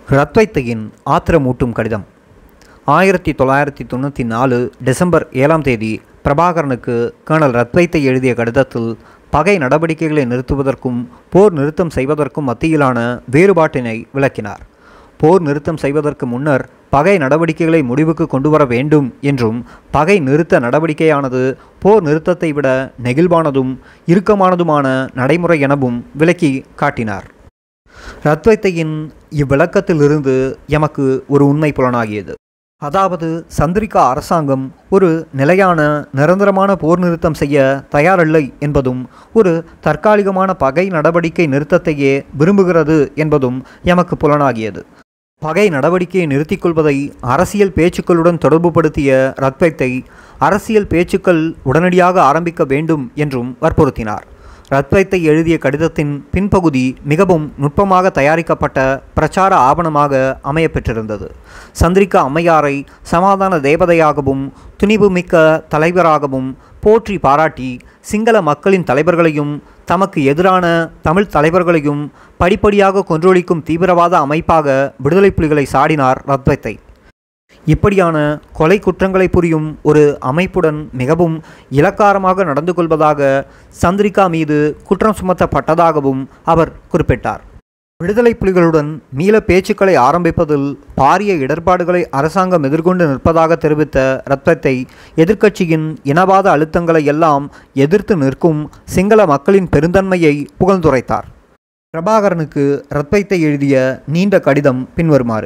ரத்வைத்தையின் ஆத்திரமூட்டும் கடிதம் ஆயிரத்தி தொள்ளாயிரத்தி தொண்ணூற்றி நாலு டிசம்பர் ஏழாம் தேதி பிரபாகரனுக்கு கர்னல் ரத்வைத்தை எழுதிய கடிதத்தில் பகை நடவடிக்கைகளை நிறுத்துவதற்கும் போர் நிறுத்தம் செய்வதற்கும் மத்தியிலான வேறுபாட்டினை விளக்கினார் போர் நிறுத்தம் செய்வதற்கு முன்னர் பகை நடவடிக்கைகளை முடிவுக்கு கொண்டு வர வேண்டும் என்றும் பகை நிறுத்த நடவடிக்கையானது போர் நிறுத்தத்தை விட நெகிழ்வானதும் இறுக்கமானதுமான நடைமுறை எனவும் விளக்கி காட்டினார் ரத்வைத்தையின் இவ்விளக்கத்திலிருந்து எமக்கு ஒரு உண்மை புலனாகியது அதாவது சந்திரிகா அரசாங்கம் ஒரு நிலையான நிரந்தரமான போர் நிறுத்தம் செய்ய தயாரில்லை என்பதும் ஒரு தற்காலிகமான பகை நடவடிக்கை நிறுத்தத்தையே விரும்புகிறது என்பதும் எமக்கு புலனாகியது பகை நடவடிக்கையை நிறுத்திக் கொள்வதை அரசியல் பேச்சுக்களுடன் தொடர்புபடுத்திய ரத்வைத்தை அரசியல் பேச்சுக்கள் உடனடியாக ஆரம்பிக்க வேண்டும் என்றும் வற்புறுத்தினார் ரத்வைத்தை எழுதிய கடிதத்தின் பின்பகுதி மிகவும் நுட்பமாக தயாரிக்கப்பட்ட பிரச்சார ஆவணமாக அமையப்பெற்றிருந்தது சந்திரிகா அம்மையாரை சமாதான தேவதையாகவும் துணிவுமிக்க தலைவராகவும் போற்றி பாராட்டி சிங்கள மக்களின் தலைவர்களையும் தமக்கு எதிரான தமிழ் தலைவர்களையும் படிப்படியாக கொன்றொழிக்கும் தீவிரவாத அமைப்பாக விடுதலை புலிகளை சாடினார் ரத்வைத்தை இப்படியான கொலை குற்றங்களை புரியும் ஒரு அமைப்புடன் மிகவும் இலக்காரமாக நடந்து கொள்வதாக சந்திரிகா மீது குற்றம் சுமத்தப்பட்டதாகவும் அவர் குறிப்பிட்டார் விடுதலை புலிகளுடன் மீள பேச்சுக்களை ஆரம்பிப்பதில் பாரிய இடர்பாடுகளை அரசாங்கம் எதிர்கொண்டு நிற்பதாக தெரிவித்த ரத்வத்தை எதிர்க்கட்சியின் இனவாத அழுத்தங்களை எல்லாம் எதிர்த்து நிற்கும் சிங்கள மக்களின் பெருந்தன்மையை புகழ்ந்துரைத்தார் பிரபாகரனுக்கு ரத்வைத்தை எழுதிய நீண்ட கடிதம் பின்வருமாறு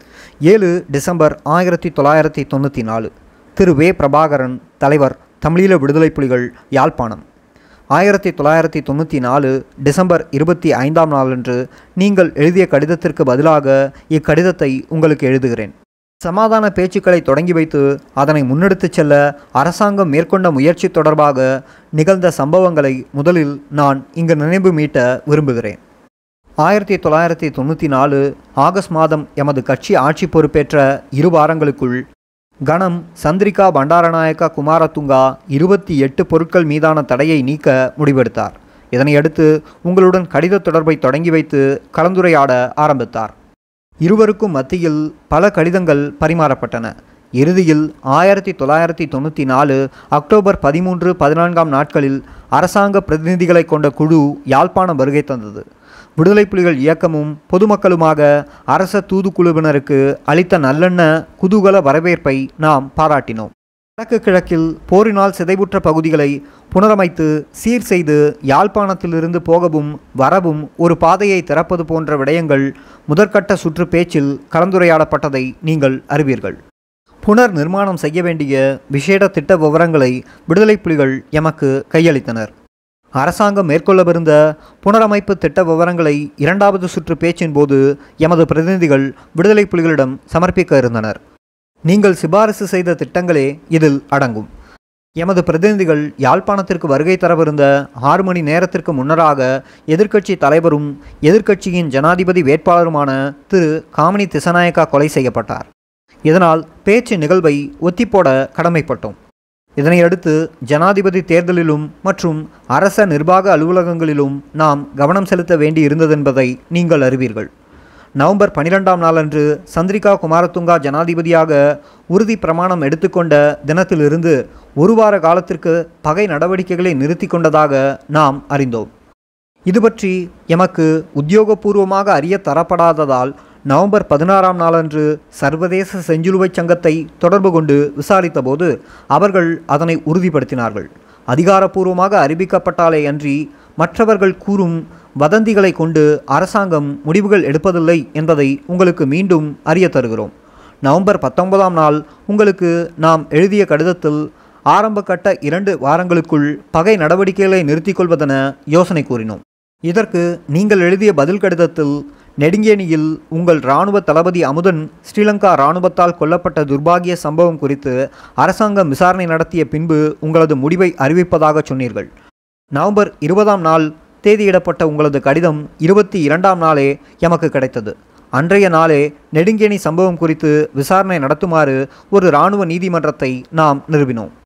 ஏழு டிசம்பர் ஆயிரத்தி தொள்ளாயிரத்தி தொண்ணூற்றி நாலு திரு வே பிரபாகரன் தலைவர் தமிழீழ விடுதலை புலிகள் யாழ்ப்பாணம் ஆயிரத்தி தொள்ளாயிரத்தி தொண்ணூற்றி நாலு டிசம்பர் இருபத்தி ஐந்தாம் நாளன்று நீங்கள் எழுதிய கடிதத்திற்கு பதிலாக இக்கடிதத்தை உங்களுக்கு எழுதுகிறேன் சமாதான பேச்சுக்களை தொடங்கி வைத்து அதனை முன்னெடுத்துச் செல்ல அரசாங்கம் மேற்கொண்ட முயற்சி தொடர்பாக நிகழ்ந்த சம்பவங்களை முதலில் நான் இங்கு நினைவு மீட்ட விரும்புகிறேன் ஆயிரத்தி தொள்ளாயிரத்தி தொண்ணூற்றி நாலு ஆகஸ்ட் மாதம் எமது கட்சி ஆட்சி பொறுப்பேற்ற இரு வாரங்களுக்குள் கணம் சந்திரிகா பண்டாரநாயக்கா குமாரதுங்கா இருபத்தி எட்டு பொருட்கள் மீதான தடையை நீக்க முடிவெடுத்தார் இதனையடுத்து உங்களுடன் கடித தொடர்பை தொடங்கி வைத்து கலந்துரையாட ஆரம்பித்தார் இருவருக்கும் மத்தியில் பல கடிதங்கள் பரிமாறப்பட்டன இறுதியில் ஆயிரத்தி தொள்ளாயிரத்தி தொண்ணூற்றி நாலு அக்டோபர் பதிமூன்று பதினான்காம் நாட்களில் அரசாங்க பிரதிநிதிகளை கொண்ட குழு யாழ்ப்பாணம் வருகை தந்தது விடுதலை புலிகள் இயக்கமும் பொதுமக்களுமாக அரச தூதுக்குழுவினருக்கு அளித்த நல்லெண்ண குதூகல வரவேற்பை நாம் பாராட்டினோம் வடக்கு கிழக்கில் போரினால் சிதைவுற்ற பகுதிகளை புனரமைத்து சீர் செய்து யாழ்ப்பாணத்திலிருந்து போகவும் வரவும் ஒரு பாதையை திறப்பது போன்ற விடயங்கள் முதற்கட்ட சுற்று பேச்சில் கலந்துரையாடப்பட்டதை நீங்கள் அறிவீர்கள் புனர் நிர்மாணம் செய்ய வேண்டிய விசேட திட்ட விவரங்களை விடுதலை புலிகள் எமக்கு கையளித்தனர் அரசாங்கம் மேற்கொள்ளவிருந்த புனரமைப்பு திட்ட விவரங்களை இரண்டாவது சுற்று பேச்சின் போது எமது பிரதிநிதிகள் விடுதலை புலிகளிடம் சமர்ப்பிக்க இருந்தனர் நீங்கள் சிபாரிசு செய்த திட்டங்களே இதில் அடங்கும் எமது பிரதிநிதிகள் யாழ்ப்பாணத்திற்கு வருகை தரவிருந்த ஆறு மணி நேரத்திற்கு முன்னராக எதிர்க்கட்சி தலைவரும் எதிர்க்கட்சியின் ஜனாதிபதி வேட்பாளருமான திரு காமினி திசநாயக்கா கொலை செய்யப்பட்டார் இதனால் பேச்சு நிகழ்வை ஒத்திப்போட கடமைப்பட்டோம் இதனையடுத்து ஜனாதிபதி தேர்தலிலும் மற்றும் அரச நிர்வாக அலுவலகங்களிலும் நாம் கவனம் செலுத்த வேண்டி இருந்ததென்பதை நீங்கள் அறிவீர்கள் நவம்பர் பனிரெண்டாம் நாளன்று சந்திரிகா குமாரதுங்கா ஜனாதிபதியாக உறுதி பிரமாணம் எடுத்துக்கொண்ட தினத்திலிருந்து ஒரு வார காலத்திற்கு பகை நடவடிக்கைகளை நிறுத்தி கொண்டதாக நாம் அறிந்தோம் இது பற்றி எமக்கு உத்தியோகபூர்வமாக அறிய தரப்படாததால் நவம்பர் பதினாறாம் நாளன்று சர்வதேச செஞ்சிலுவைச் சங்கத்தை தொடர்பு கொண்டு விசாரித்தபோது அவர்கள் அதனை உறுதிப்படுத்தினார்கள் அதிகாரப்பூர்வமாக அறிவிக்கப்பட்டாலே அன்றி மற்றவர்கள் கூறும் வதந்திகளை கொண்டு அரசாங்கம் முடிவுகள் எடுப்பதில்லை என்பதை உங்களுக்கு மீண்டும் அறிய தருகிறோம் நவம்பர் பத்தொன்பதாம் நாள் உங்களுக்கு நாம் எழுதிய கடிதத்தில் ஆரம்ப கட்ட இரண்டு வாரங்களுக்குள் பகை நடவடிக்கைகளை நிறுத்திக் கொள்வதென யோசனை கூறினோம் இதற்கு நீங்கள் எழுதிய பதில் கடிதத்தில் நெடுங்கேணியில் உங்கள் இராணுவ தளபதி அமுதன் ஸ்ரீலங்கா இராணுவத்தால் கொல்லப்பட்ட துர்பாகிய சம்பவம் குறித்து அரசாங்கம் விசாரணை நடத்திய பின்பு உங்களது முடிவை அறிவிப்பதாக சொன்னீர்கள் நவம்பர் இருபதாம் நாள் தேதியிடப்பட்ட உங்களது கடிதம் இருபத்தி இரண்டாம் நாளே எமக்கு கிடைத்தது அன்றைய நாளே நெடுங்கேணி சம்பவம் குறித்து விசாரணை நடத்துமாறு ஒரு இராணுவ நீதிமன்றத்தை நாம் நிறுவினோம்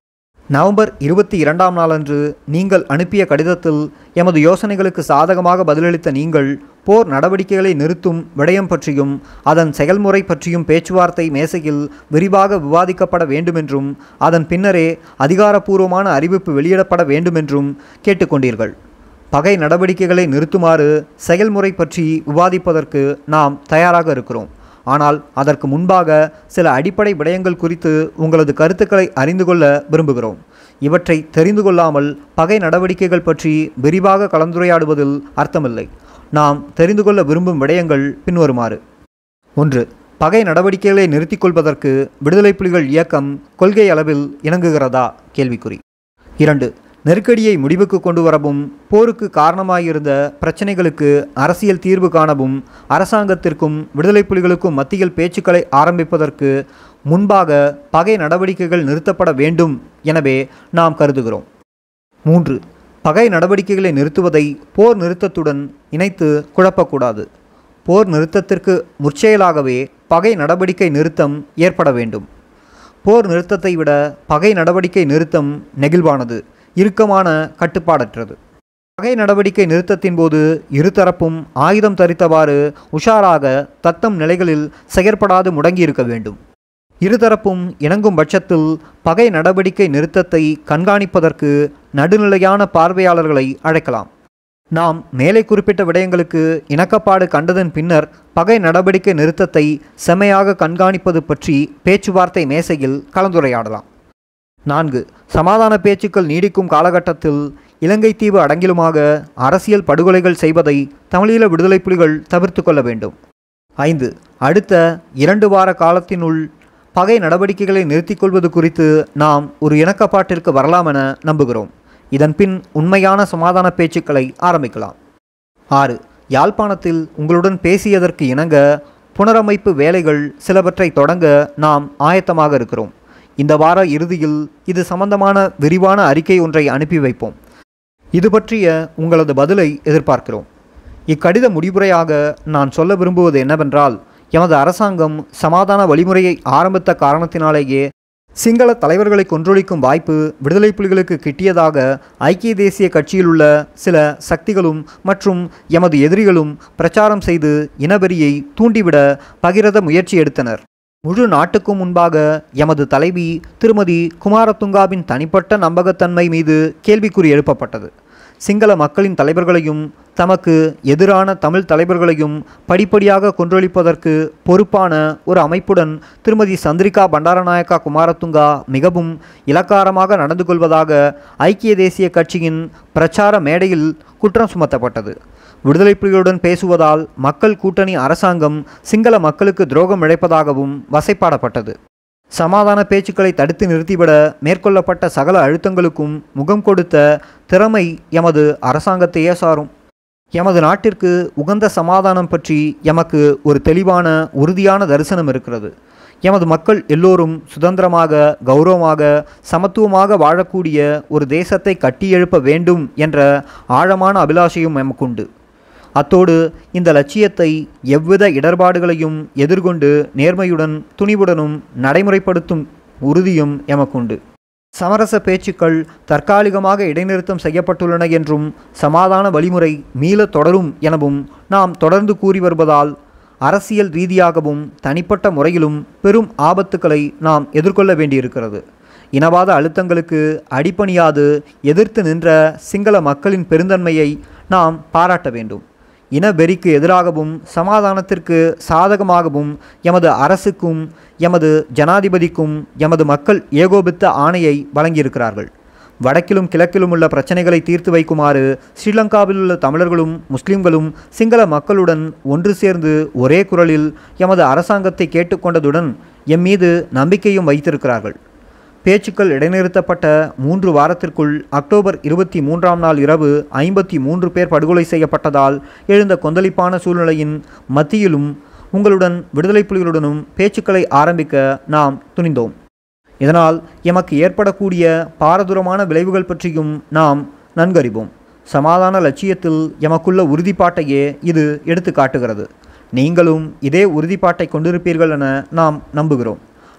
நவம்பர் இருபத்தி இரண்டாம் நாளன்று நீங்கள் அனுப்பிய கடிதத்தில் எமது யோசனைகளுக்கு சாதகமாக பதிலளித்த நீங்கள் போர் நடவடிக்கைகளை நிறுத்தும் விடயம் பற்றியும் அதன் செயல்முறை பற்றியும் பேச்சுவார்த்தை மேசையில் விரிவாக விவாதிக்கப்பட வேண்டுமென்றும் அதன் பின்னரே அதிகாரப்பூர்வமான அறிவிப்பு வெளியிடப்பட வேண்டுமென்றும் கேட்டுக்கொண்டீர்கள் பகை நடவடிக்கைகளை நிறுத்துமாறு செயல்முறை பற்றி விவாதிப்பதற்கு நாம் தயாராக இருக்கிறோம் ஆனால் அதற்கு முன்பாக சில அடிப்படை விடயங்கள் குறித்து உங்களது கருத்துக்களை அறிந்து கொள்ள விரும்புகிறோம் இவற்றை தெரிந்து கொள்ளாமல் பகை நடவடிக்கைகள் பற்றி விரிவாக கலந்துரையாடுவதில் அர்த்தமில்லை நாம் தெரிந்து கொள்ள விரும்பும் விடயங்கள் பின்வருமாறு ஒன்று பகை நடவடிக்கைகளை நிறுத்திக் கொள்வதற்கு விடுதலை புலிகள் இயக்கம் கொள்கை அளவில் இணங்குகிறதா கேள்விக்குறி இரண்டு நெருக்கடியை முடிவுக்கு கொண்டு வரவும் போருக்கு காரணமாயிருந்த பிரச்சனைகளுக்கு அரசியல் தீர்வு காணவும் அரசாங்கத்திற்கும் விடுதலை புலிகளுக்கும் மத்தியில் பேச்சுக்களை ஆரம்பிப்பதற்கு முன்பாக பகை நடவடிக்கைகள் நிறுத்தப்பட வேண்டும் எனவே நாம் கருதுகிறோம் மூன்று பகை நடவடிக்கைகளை நிறுத்துவதை போர் நிறுத்தத்துடன் இணைத்து குழப்பக்கூடாது போர் நிறுத்தத்திற்கு முற்செயலாகவே பகை நடவடிக்கை நிறுத்தம் ஏற்பட வேண்டும் போர் நிறுத்தத்தை விட பகை நடவடிக்கை நிறுத்தம் நெகிழ்வானது இறுக்கமான கட்டுப்பாடற்றது பகை நடவடிக்கை நிறுத்தத்தின் போது இருதரப்பும் ஆயுதம் தரித்தவாறு உஷாராக தத்தம் நிலைகளில் செயற்படாது முடங்கியிருக்க வேண்டும் இருதரப்பும் இணங்கும் பட்சத்தில் பகை நடவடிக்கை நிறுத்தத்தை கண்காணிப்பதற்கு நடுநிலையான பார்வையாளர்களை அழைக்கலாம் நாம் மேலே குறிப்பிட்ட விடயங்களுக்கு இணக்கப்பாடு கண்டதன் பின்னர் பகை நடவடிக்கை நிறுத்தத்தை செம்மையாக கண்காணிப்பது பற்றி பேச்சுவார்த்தை மேசையில் கலந்துரையாடலாம் நான்கு சமாதான பேச்சுக்கள் நீடிக்கும் காலகட்டத்தில் இலங்கை தீவு அடங்கிலுமாக அரசியல் படுகொலைகள் செய்வதை தமிழீழ விடுதலை புலிகள் தவிர்த்து கொள்ள வேண்டும் ஐந்து அடுத்த இரண்டு வார காலத்தினுள் பகை நடவடிக்கைகளை நிறுத்திக் கொள்வது குறித்து நாம் ஒரு இணக்கப்பாட்டிற்கு வரலாம் என நம்புகிறோம் இதன் பின் உண்மையான சமாதான பேச்சுக்களை ஆரம்பிக்கலாம் ஆறு யாழ்ப்பாணத்தில் உங்களுடன் பேசியதற்கு இணங்க புனரமைப்பு வேலைகள் சிலவற்றை தொடங்க நாம் ஆயத்தமாக இருக்கிறோம் இந்த வார இறுதியில் இது சம்பந்தமான விரிவான அறிக்கை ஒன்றை அனுப்பி வைப்போம் இது பற்றிய உங்களது பதிலை எதிர்பார்க்கிறோம் இக்கடித முடிவுரையாக நான் சொல்ல விரும்புவது என்னவென்றால் எமது அரசாங்கம் சமாதான வழிமுறையை ஆரம்பித்த காரணத்தினாலேயே சிங்கள தலைவர்களை கொன்றொழிக்கும் வாய்ப்பு விடுதலை புலிகளுக்கு கிட்டியதாக ஐக்கிய தேசிய கட்சியில் உள்ள சில சக்திகளும் மற்றும் எமது எதிரிகளும் பிரச்சாரம் செய்து இனவெறியை தூண்டிவிட பகிரத முயற்சி எடுத்தனர் முழு நாட்டுக்கும் முன்பாக எமது தலைவி திருமதி குமாரதுங்காவின் தனிப்பட்ட நம்பகத்தன்மை மீது கேள்விக்குறி எழுப்பப்பட்டது சிங்கள மக்களின் தலைவர்களையும் தமக்கு எதிரான தமிழ் தலைவர்களையும் படிப்படியாக கொன்றொழிப்பதற்கு பொறுப்பான ஒரு அமைப்புடன் திருமதி சந்திரிகா பண்டாரநாயக்கா குமாரதுங்கா மிகவும் இலக்காரமாக நடந்து கொள்வதாக ஐக்கிய தேசிய கட்சியின் பிரச்சார மேடையில் குற்றம் சுமத்தப்பட்டது விடுதலை புலிகளுடன் பேசுவதால் மக்கள் கூட்டணி அரசாங்கம் சிங்கள மக்களுக்கு துரோகம் இழைப்பதாகவும் வசைப்பாடப்பட்டது சமாதான பேச்சுக்களை தடுத்து நிறுத்திவிட மேற்கொள்ளப்பட்ட சகல அழுத்தங்களுக்கும் முகம் கொடுத்த திறமை எமது அரசாங்கத்தையே சாரும் எமது நாட்டிற்கு உகந்த சமாதானம் பற்றி எமக்கு ஒரு தெளிவான உறுதியான தரிசனம் இருக்கிறது எமது மக்கள் எல்லோரும் சுதந்திரமாக கௌரவமாக சமத்துவமாக வாழக்கூடிய ஒரு தேசத்தை கட்டியெழுப்ப வேண்டும் என்ற ஆழமான அபிலாஷையும் எமக்குண்டு அத்தோடு இந்த லட்சியத்தை எவ்வித இடர்பாடுகளையும் எதிர்கொண்டு நேர்மையுடன் துணிவுடனும் நடைமுறைப்படுத்தும் உறுதியும் எமக்குண்டு சமரச பேச்சுக்கள் தற்காலிகமாக இடைநிறுத்தம் செய்யப்பட்டுள்ளன என்றும் சமாதான வழிமுறை மீள தொடரும் எனவும் நாம் தொடர்ந்து கூறி வருவதால் அரசியல் ரீதியாகவும் தனிப்பட்ட முறையிலும் பெரும் ஆபத்துக்களை நாம் எதிர்கொள்ள வேண்டியிருக்கிறது இனவாத அழுத்தங்களுக்கு அடிப்பணியாது எதிர்த்து நின்ற சிங்கள மக்களின் பெருந்தன்மையை நாம் பாராட்ட வேண்டும் இனவெறிக்கு எதிராகவும் சமாதானத்திற்கு சாதகமாகவும் எமது அரசுக்கும் எமது ஜனாதிபதிக்கும் எமது மக்கள் ஏகோபித்த ஆணையை வழங்கியிருக்கிறார்கள் வடக்கிலும் கிழக்கிலும் உள்ள பிரச்சனைகளை தீர்த்து வைக்குமாறு ஸ்ரீலங்காவில் உள்ள தமிழர்களும் முஸ்லிம்களும் சிங்கள மக்களுடன் ஒன்று சேர்ந்து ஒரே குரலில் எமது அரசாங்கத்தை கேட்டுக்கொண்டதுடன் எம் மீது நம்பிக்கையும் வைத்திருக்கிறார்கள் பேச்சுக்கள் இடைநிறுத்தப்பட்ட மூன்று வாரத்திற்குள் அக்டோபர் இருபத்தி மூன்றாம் நாள் இரவு ஐம்பத்தி மூன்று பேர் படுகொலை செய்யப்பட்டதால் எழுந்த கொந்தளிப்பான சூழ்நிலையின் மத்தியிலும் உங்களுடன் விடுதலை புலிகளுடனும் பேச்சுக்களை ஆரம்பிக்க நாம் துணிந்தோம் இதனால் எமக்கு ஏற்படக்கூடிய பாரதூரமான விளைவுகள் பற்றியும் நாம் நன்கறிவோம் சமாதான லட்சியத்தில் எமக்குள்ள உறுதிப்பாட்டையே இது எடுத்து காட்டுகிறது நீங்களும் இதே உறுதிப்பாட்டை கொண்டிருப்பீர்கள் என நாம் நம்புகிறோம்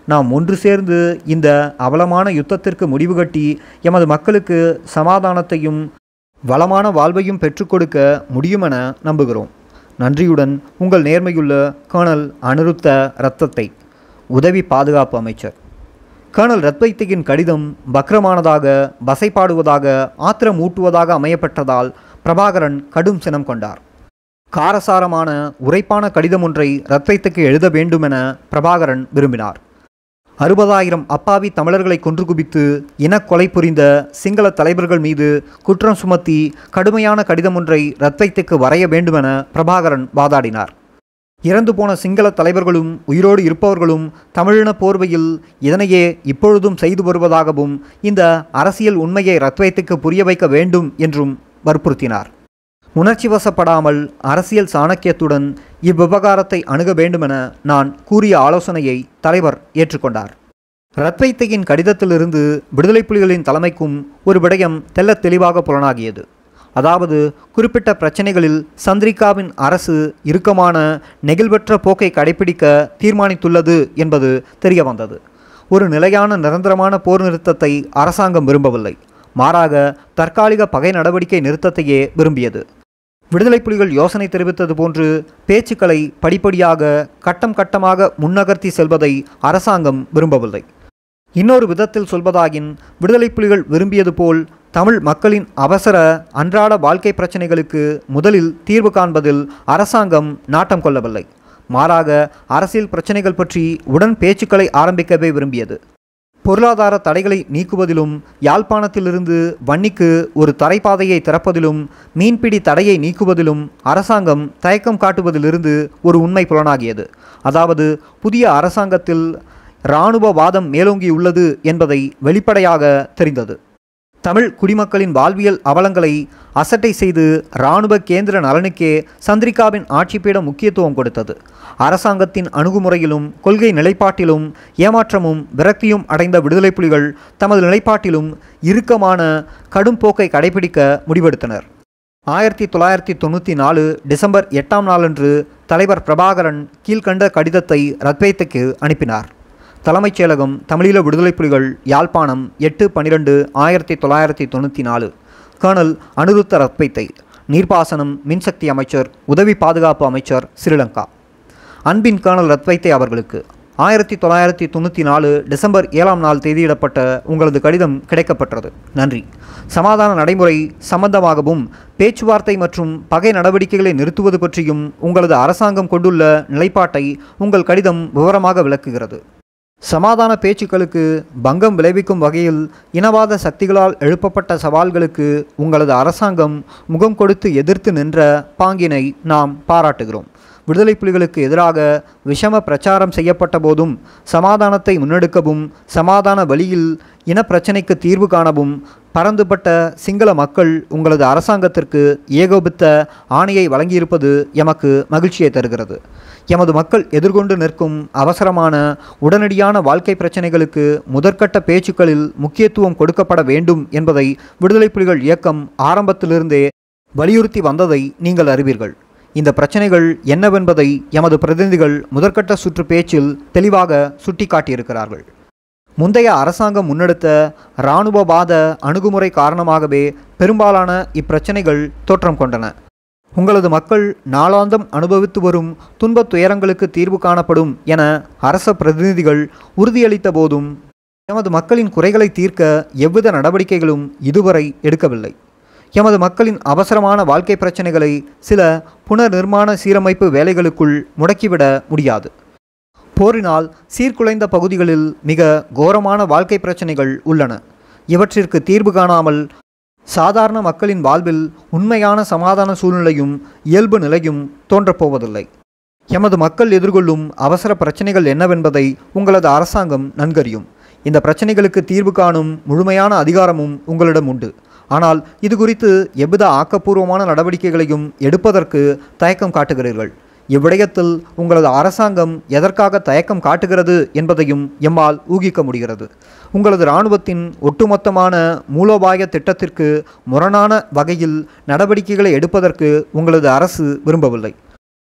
நாம் ஒன்று சேர்ந்து இந்த அவலமான யுத்தத்திற்கு முடிவு கட்டி எமது மக்களுக்கு சமாதானத்தையும் வளமான வாழ்வையும் பெற்றுக் கொடுக்க முடியுமென நம்புகிறோம் நன்றியுடன் உங்கள் நேர்மையுள்ள கர்னல் அனிருத்த ரத்தத்தை உதவி பாதுகாப்பு அமைச்சர் கர்னல் ரத்வைத்தியின் கடிதம் பக்ரமானதாக வசைப்பாடுவதாக ஆத்திரம் ஊட்டுவதாக அமையப்பட்டதால் பிரபாகரன் கடும் சினம் கொண்டார் காரசாரமான உரைப்பான கடிதம் ஒன்றை ரத்வைத்துக்கு எழுத வேண்டுமென பிரபாகரன் விரும்பினார் அறுபதாயிரம் அப்பாவி தமிழர்களை கொன்று குவித்து இனக்கொலை புரிந்த சிங்கள தலைவர்கள் மீது குற்றம் சுமத்தி கடுமையான கடிதம் ஒன்றை ரத்வைத்துக்கு வரைய வேண்டுமென பிரபாகரன் வாதாடினார் இறந்து போன சிங்கள தலைவர்களும் உயிரோடு இருப்பவர்களும் தமிழின போர்வையில் இதனையே இப்பொழுதும் செய்து வருவதாகவும் இந்த அரசியல் உண்மையை ரத்வைத்துக்கு புரிய வைக்க வேண்டும் என்றும் வற்புறுத்தினார் உணர்ச்சி வசப்படாமல் அரசியல் சாணக்கியத்துடன் இவ்விவகாரத்தை அணுக வேண்டுமென நான் கூறிய ஆலோசனையை தலைவர் ஏற்றுக்கொண்டார் ரத்வைத்தையின் கடிதத்திலிருந்து விடுதலை புலிகளின் தலைமைக்கும் ஒரு விடயம் தெள்ளத் தெளிவாக புலனாகியது அதாவது குறிப்பிட்ட பிரச்சனைகளில் சந்திரிகாவின் அரசு இறுக்கமான நெகிழ்வற்ற போக்கை கடைபிடிக்க தீர்மானித்துள்ளது என்பது தெரிய வந்தது ஒரு நிலையான நிரந்தரமான போர் நிறுத்தத்தை அரசாங்கம் விரும்பவில்லை மாறாக தற்காலிக பகை நடவடிக்கை நிறுத்தத்தையே விரும்பியது விடுதலை புலிகள் யோசனை தெரிவித்தது போன்று பேச்சுக்களை படிப்படியாக கட்டம் கட்டமாக முன்னகர்த்தி செல்வதை அரசாங்கம் விரும்பவில்லை இன்னொரு விதத்தில் சொல்வதாகின் விடுதலை புலிகள் விரும்பியது போல் தமிழ் மக்களின் அவசர அன்றாட வாழ்க்கை பிரச்சனைகளுக்கு முதலில் தீர்வு காண்பதில் அரசாங்கம் நாட்டம் கொள்ளவில்லை மாறாக அரசியல் பிரச்சனைகள் பற்றி உடன் பேச்சுக்களை ஆரம்பிக்கவே விரும்பியது பொருளாதார தடைகளை நீக்குவதிலும் யாழ்ப்பாணத்திலிருந்து வன்னிக்கு ஒரு தரைப்பாதையை திறப்பதிலும் மீன்பிடி தடையை நீக்குவதிலும் அரசாங்கம் தயக்கம் காட்டுவதிலிருந்து ஒரு உண்மை புலனாகியது அதாவது புதிய அரசாங்கத்தில் இராணுவவாதம் மேலோங்கியுள்ளது என்பதை வெளிப்படையாக தெரிந்தது தமிழ் குடிமக்களின் வாழ்வியல் அவலங்களை அசட்டை செய்து இராணுவ கேந்திர நலனுக்கே சந்திரிகாவின் ஆட்சிப்பீடம் முக்கியத்துவம் கொடுத்தது அரசாங்கத்தின் அணுகுமுறையிலும் கொள்கை நிலைப்பாட்டிலும் ஏமாற்றமும் விரக்தியும் அடைந்த விடுதலை புலிகள் தமது நிலைப்பாட்டிலும் இறுக்கமான கடும் போக்கை கடைபிடிக்க முடிவெடுத்தனர் ஆயிரத்தி தொள்ளாயிரத்தி தொண்ணூற்றி நாலு டிசம்பர் எட்டாம் நாளன்று தலைவர் பிரபாகரன் கீழ்கண்ட கடிதத்தை ரத்வைத்துக்கு அனுப்பினார் தலைமைச் செயலகம் தமிழீழ விடுதலை புலிகள் யாழ்ப்பாணம் எட்டு பன்னிரெண்டு ஆயிரத்தி தொள்ளாயிரத்தி தொண்ணூற்றி நாலு கர்னல் அனிருத்த ரத்வைத்தை நீர்ப்பாசனம் மின்சக்தி அமைச்சர் உதவி பாதுகாப்பு அமைச்சர் ஸ்ரீலங்கா அன்பின் கர்னல் ரத்வைத்தை அவர்களுக்கு ஆயிரத்தி தொள்ளாயிரத்தி தொண்ணூற்றி நாலு டிசம்பர் ஏழாம் நாள் தேதியிடப்பட்ட உங்களது கடிதம் கிடைக்கப்பெற்றது நன்றி சமாதான நடைமுறை சம்பந்தமாகவும் பேச்சுவார்த்தை மற்றும் பகை நடவடிக்கைகளை நிறுத்துவது பற்றியும் உங்களது அரசாங்கம் கொண்டுள்ள நிலைப்பாட்டை உங்கள் கடிதம் விவரமாக விளக்குகிறது சமாதான பேச்சுக்களுக்கு பங்கம் விளைவிக்கும் வகையில் இனவாத சக்திகளால் எழுப்பப்பட்ட சவால்களுக்கு உங்களது அரசாங்கம் முகம் கொடுத்து எதிர்த்து நின்ற பாங்கினை நாம் பாராட்டுகிறோம் விடுதலை புலிகளுக்கு எதிராக விஷம பிரச்சாரம் செய்யப்பட்ட போதும் சமாதானத்தை முன்னெடுக்கவும் சமாதான வழியில் இனப்பிரச்சினைக்கு தீர்வு காணவும் பரந்துபட்ட சிங்கள மக்கள் உங்களது அரசாங்கத்திற்கு ஏகோபித்த ஆணையை வழங்கியிருப்பது எமக்கு மகிழ்ச்சியை தருகிறது எமது மக்கள் எதிர்கொண்டு நிற்கும் அவசரமான உடனடியான வாழ்க்கை பிரச்சனைகளுக்கு முதற்கட்ட பேச்சுக்களில் முக்கியத்துவம் கொடுக்கப்பட வேண்டும் என்பதை விடுதலை புலிகள் இயக்கம் ஆரம்பத்திலிருந்தே வலியுறுத்தி வந்ததை நீங்கள் அறிவீர்கள் இந்த பிரச்சனைகள் என்னவென்பதை எமது பிரதிநிதிகள் முதற்கட்ட சுற்று பேச்சில் தெளிவாக சுட்டிக்காட்டியிருக்கிறார்கள் முந்தைய அரசாங்கம் முன்னெடுத்த இராணுவவாத அணுகுமுறை காரணமாகவே பெரும்பாலான இப்பிரச்சனைகள் தோற்றம் கொண்டன உங்களது மக்கள் நாளாந்தம் அனுபவித்து வரும் துன்பத் துயரங்களுக்கு தீர்வு காணப்படும் என அரச பிரதிநிதிகள் உறுதியளித்த போதும் எமது மக்களின் குறைகளை தீர்க்க எவ்வித நடவடிக்கைகளும் இதுவரை எடுக்கவில்லை எமது மக்களின் அவசரமான வாழ்க்கை பிரச்சனைகளை சில புனர்நிர்மாண சீரமைப்பு வேலைகளுக்குள் முடக்கிவிட முடியாது போரினால் சீர்குலைந்த பகுதிகளில் மிக கோரமான வாழ்க்கை பிரச்சனைகள் உள்ளன இவற்றிற்கு தீர்வு காணாமல் சாதாரண மக்களின் வாழ்வில் உண்மையான சமாதான சூழ்நிலையும் இயல்பு நிலையும் தோன்றப்போவதில்லை எமது மக்கள் எதிர்கொள்ளும் அவசர பிரச்சனைகள் என்னவென்பதை உங்களது அரசாங்கம் நன்கறியும் இந்த பிரச்சனைகளுக்கு தீர்வு காணும் முழுமையான அதிகாரமும் உங்களிடம் உண்டு ஆனால் இது குறித்து எவ்வித ஆக்கப்பூர்வமான நடவடிக்கைகளையும் எடுப்பதற்கு தயக்கம் காட்டுகிறீர்கள் இவ்விடயத்தில் உங்களது அரசாங்கம் எதற்காக தயக்கம் காட்டுகிறது என்பதையும் எம்மால் ஊகிக்க முடிகிறது உங்களது இராணுவத்தின் ஒட்டுமொத்தமான மூலோபாய திட்டத்திற்கு முரணான வகையில் நடவடிக்கைகளை எடுப்பதற்கு உங்களது அரசு விரும்பவில்லை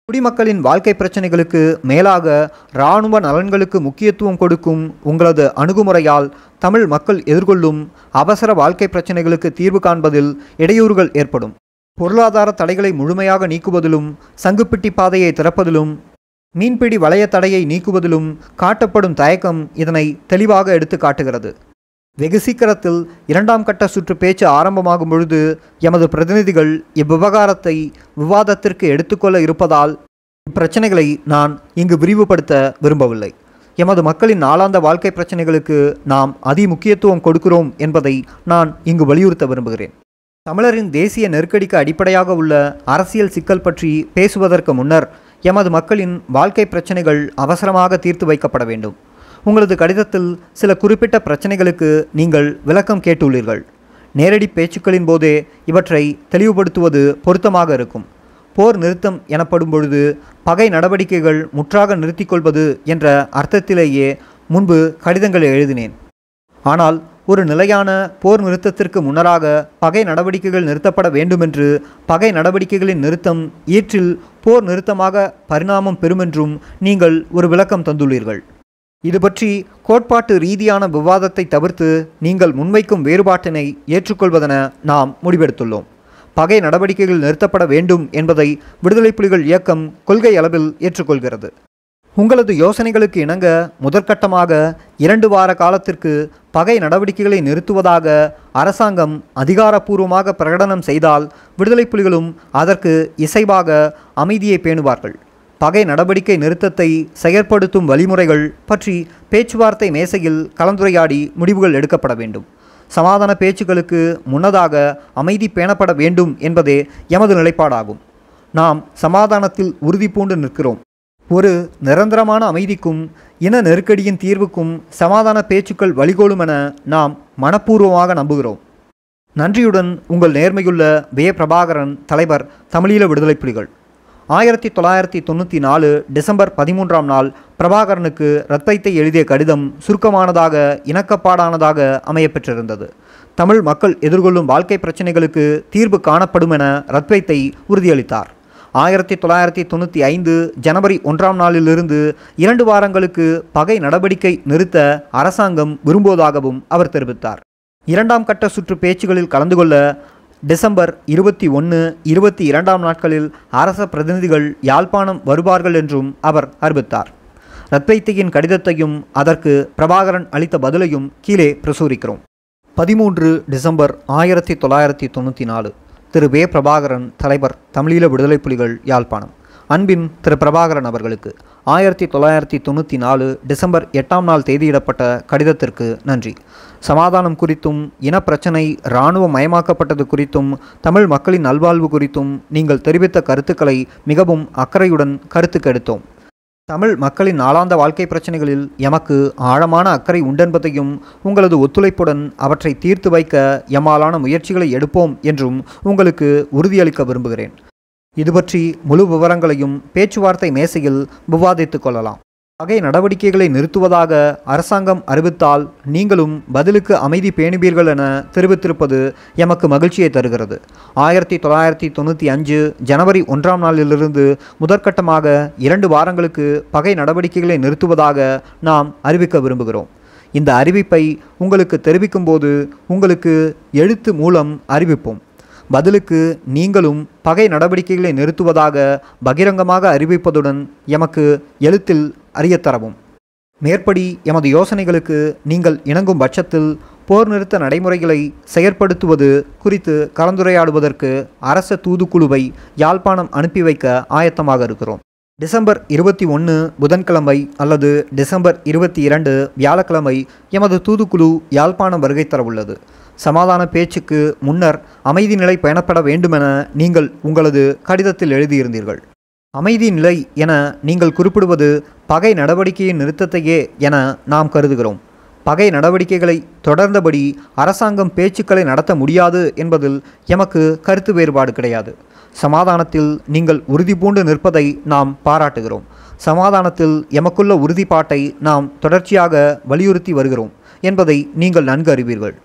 குடிமக்களின் வாழ்க்கை பிரச்சனைகளுக்கு மேலாக இராணுவ நலன்களுக்கு முக்கியத்துவம் கொடுக்கும் உங்களது அணுகுமுறையால் தமிழ் மக்கள் எதிர்கொள்ளும் அவசர வாழ்க்கை பிரச்சனைகளுக்கு தீர்வு காண்பதில் இடையூறுகள் ஏற்படும் பொருளாதார தடைகளை முழுமையாக நீக்குவதிலும் சங்குப்பிட்டி பாதையை திறப்பதிலும் மீன்பிடி வளைய தடையை நீக்குவதிலும் காட்டப்படும் தயக்கம் இதனை தெளிவாக எடுத்து காட்டுகிறது வெகு சீக்கிரத்தில் இரண்டாம் கட்ட சுற்று பேச்சு ஆரம்பமாகும் பொழுது எமது பிரதிநிதிகள் இவ்விவகாரத்தை விவாதத்திற்கு எடுத்துக்கொள்ள இருப்பதால் இப்பிரச்சனைகளை நான் இங்கு விரிவுபடுத்த விரும்பவில்லை எமது மக்களின் நாளாந்த வாழ்க்கை பிரச்சனைகளுக்கு நாம் அதி முக்கியத்துவம் கொடுக்கிறோம் என்பதை நான் இங்கு வலியுறுத்த விரும்புகிறேன் தமிழரின் தேசிய நெருக்கடிக்கு அடிப்படையாக உள்ள அரசியல் சிக்கல் பற்றி பேசுவதற்கு முன்னர் எமது மக்களின் வாழ்க்கை பிரச்சனைகள் அவசரமாக தீர்த்து வைக்கப்பட வேண்டும் உங்களது கடிதத்தில் சில குறிப்பிட்ட பிரச்சனைகளுக்கு நீங்கள் விளக்கம் கேட்டுள்ளீர்கள் நேரடி பேச்சுக்களின் போதே இவற்றை தெளிவுபடுத்துவது பொருத்தமாக இருக்கும் போர் நிறுத்தம் எனப்படும் பொழுது பகை நடவடிக்கைகள் முற்றாக நிறுத்திக் கொள்வது என்ற அர்த்தத்திலேயே முன்பு கடிதங்களை எழுதினேன் ஆனால் ஒரு நிலையான போர் நிறுத்தத்திற்கு முன்னராக பகை நடவடிக்கைகள் நிறுத்தப்பட வேண்டுமென்று பகை நடவடிக்கைகளின் நிறுத்தம் ஈற்றில் போர் நிறுத்தமாக பரிணாமம் பெறுமென்றும் நீங்கள் ஒரு விளக்கம் தந்துள்ளீர்கள் இது பற்றி கோட்பாட்டு ரீதியான விவாதத்தை தவிர்த்து நீங்கள் முன்வைக்கும் வேறுபாட்டினை ஏற்றுக்கொள்வதென நாம் முடிவெடுத்துள்ளோம் பகை நடவடிக்கைகள் நிறுத்தப்பட வேண்டும் என்பதை விடுதலை புலிகள் இயக்கம் கொள்கை அளவில் ஏற்றுக்கொள்கிறது உங்களது யோசனைகளுக்கு இணங்க முதற்கட்டமாக இரண்டு வார காலத்திற்கு பகை நடவடிக்கைகளை நிறுத்துவதாக அரசாங்கம் அதிகாரப்பூர்வமாக பிரகடனம் செய்தால் விடுதலை புலிகளும் அதற்கு இசைவாக அமைதியை பேணுவார்கள் பகை நடவடிக்கை நிறுத்தத்தை செயற்படுத்தும் வழிமுறைகள் பற்றி பேச்சுவார்த்தை மேசையில் கலந்துரையாடி முடிவுகள் எடுக்கப்பட வேண்டும் சமாதான பேச்சுக்களுக்கு முன்னதாக அமைதி பேணப்பட வேண்டும் என்பதே எமது நிலைப்பாடாகும் நாம் சமாதானத்தில் உறுதி பூண்டு நிற்கிறோம் ஒரு நிரந்தரமான அமைதிக்கும் இன நெருக்கடியின் தீர்வுக்கும் சமாதான பேச்சுக்கள் வழிகோலும் என நாம் மனப்பூர்வமாக நம்புகிறோம் நன்றியுடன் உங்கள் நேர்மையுள்ள வே பிரபாகரன் தலைவர் தமிழீழ விடுதலை புலிகள் ஆயிரத்தி தொள்ளாயிரத்தி தொண்ணூற்றி நாலு டிசம்பர் பதிமூன்றாம் நாள் பிரபாகரனுக்கு ரத்தைத்தை எழுதிய கடிதம் சுருக்கமானதாக இணக்கப்பாடானதாக அமையப்பெற்றிருந்தது தமிழ் மக்கள் எதிர்கொள்ளும் வாழ்க்கை பிரச்சனைகளுக்கு தீர்வு காணப்படும் என ரத்வைத்தை உறுதியளித்தார் ஆயிரத்தி தொள்ளாயிரத்தி தொண்ணூற்றி ஐந்து ஜனவரி ஒன்றாம் நாளிலிருந்து இரண்டு வாரங்களுக்கு பகை நடவடிக்கை நிறுத்த அரசாங்கம் விரும்புவதாகவும் அவர் தெரிவித்தார் இரண்டாம் கட்ட சுற்று பேச்சுகளில் கலந்து கொள்ள டிசம்பர் இருபத்தி ஒன்று இருபத்தி இரண்டாம் நாட்களில் அரச பிரதிநிதிகள் யாழ்ப்பாணம் வருவார்கள் என்றும் அவர் அறிவித்தார் ரத்வைத்தியின் கடிதத்தையும் அதற்கு பிரபாகரன் அளித்த பதிலையும் கீழே பிரசுரிக்கிறோம் பதிமூன்று டிசம்பர் ஆயிரத்தி தொள்ளாயிரத்தி தொண்ணூற்றி நாலு திரு வே பிரபாகரன் தலைவர் தமிழீழ விடுதலை புலிகள் யாழ்ப்பாணம் அன்பின் திரு பிரபாகரன் அவர்களுக்கு ஆயிரத்தி தொள்ளாயிரத்தி தொண்ணூற்றி நாலு டிசம்பர் எட்டாம் நாள் தேதியிடப்பட்ட கடிதத்திற்கு நன்றி சமாதானம் குறித்தும் இனப்பிரச்சனை இராணுவ மயமாக்கப்பட்டது குறித்தும் தமிழ் மக்களின் நல்வாழ்வு குறித்தும் நீங்கள் தெரிவித்த கருத்துக்களை மிகவும் அக்கறையுடன் கருத்துக்கெடுத்தோம் தமிழ் மக்களின் நாளாந்த வாழ்க்கை பிரச்சனைகளில் எமக்கு ஆழமான அக்கறை உண்டென்பதையும் உங்களது ஒத்துழைப்புடன் அவற்றை தீர்த்து வைக்க எம்மாலான முயற்சிகளை எடுப்போம் என்றும் உங்களுக்கு உறுதியளிக்க விரும்புகிறேன் இது பற்றி முழு விவரங்களையும் பேச்சுவார்த்தை மேசையில் விவாதித்துக் கொள்ளலாம் பகை நடவடிக்கைகளை நிறுத்துவதாக அரசாங்கம் அறிவித்தால் நீங்களும் பதிலுக்கு அமைதி பேணுவீர்கள் என தெரிவித்திருப்பது எமக்கு மகிழ்ச்சியை தருகிறது ஆயிரத்தி தொள்ளாயிரத்தி தொண்ணூற்றி அஞ்சு ஜனவரி ஒன்றாம் நாளிலிருந்து முதற்கட்டமாக இரண்டு வாரங்களுக்கு பகை நடவடிக்கைகளை நிறுத்துவதாக நாம் அறிவிக்க விரும்புகிறோம் இந்த அறிவிப்பை உங்களுக்கு தெரிவிக்கும்போது உங்களுக்கு எழுத்து மூலம் அறிவிப்போம் பதிலுக்கு நீங்களும் பகை நடவடிக்கைகளை நிறுத்துவதாக பகிரங்கமாக அறிவிப்பதுடன் எமக்கு எழுத்தில் அறியத்தரவும் மேற்படி எமது யோசனைகளுக்கு நீங்கள் இணங்கும் பட்சத்தில் போர் நிறுத்த நடைமுறைகளை செயற்படுத்துவது குறித்து கலந்துரையாடுவதற்கு அரச தூதுக்குழுவை யாழ்ப்பாணம் அனுப்பி வைக்க ஆயத்தமாக இருக்கிறோம் டிசம்பர் இருபத்தி ஒன்று புதன்கிழமை அல்லது டிசம்பர் இருபத்தி இரண்டு வியாழக்கிழமை எமது தூதுக்குழு யாழ்ப்பாணம் வருகை தரவுள்ளது சமாதான பேச்சுக்கு முன்னர் அமைதி நிலை பயணப்பட வேண்டுமென நீங்கள் உங்களது கடிதத்தில் எழுதியிருந்தீர்கள் அமைதி நிலை என நீங்கள் குறிப்பிடுவது பகை நடவடிக்கையின் நிறுத்தத்தையே என நாம் கருதுகிறோம் பகை நடவடிக்கைகளை தொடர்ந்தபடி அரசாங்கம் பேச்சுக்களை நடத்த முடியாது என்பதில் எமக்கு கருத்து வேறுபாடு கிடையாது சமாதானத்தில் நீங்கள் உறுதி பூண்டு நிற்பதை நாம் பாராட்டுகிறோம் சமாதானத்தில் எமக்குள்ள உறுதிப்பாட்டை நாம் தொடர்ச்சியாக வலியுறுத்தி வருகிறோம் என்பதை நீங்கள் நன்கு அறிவீர்கள்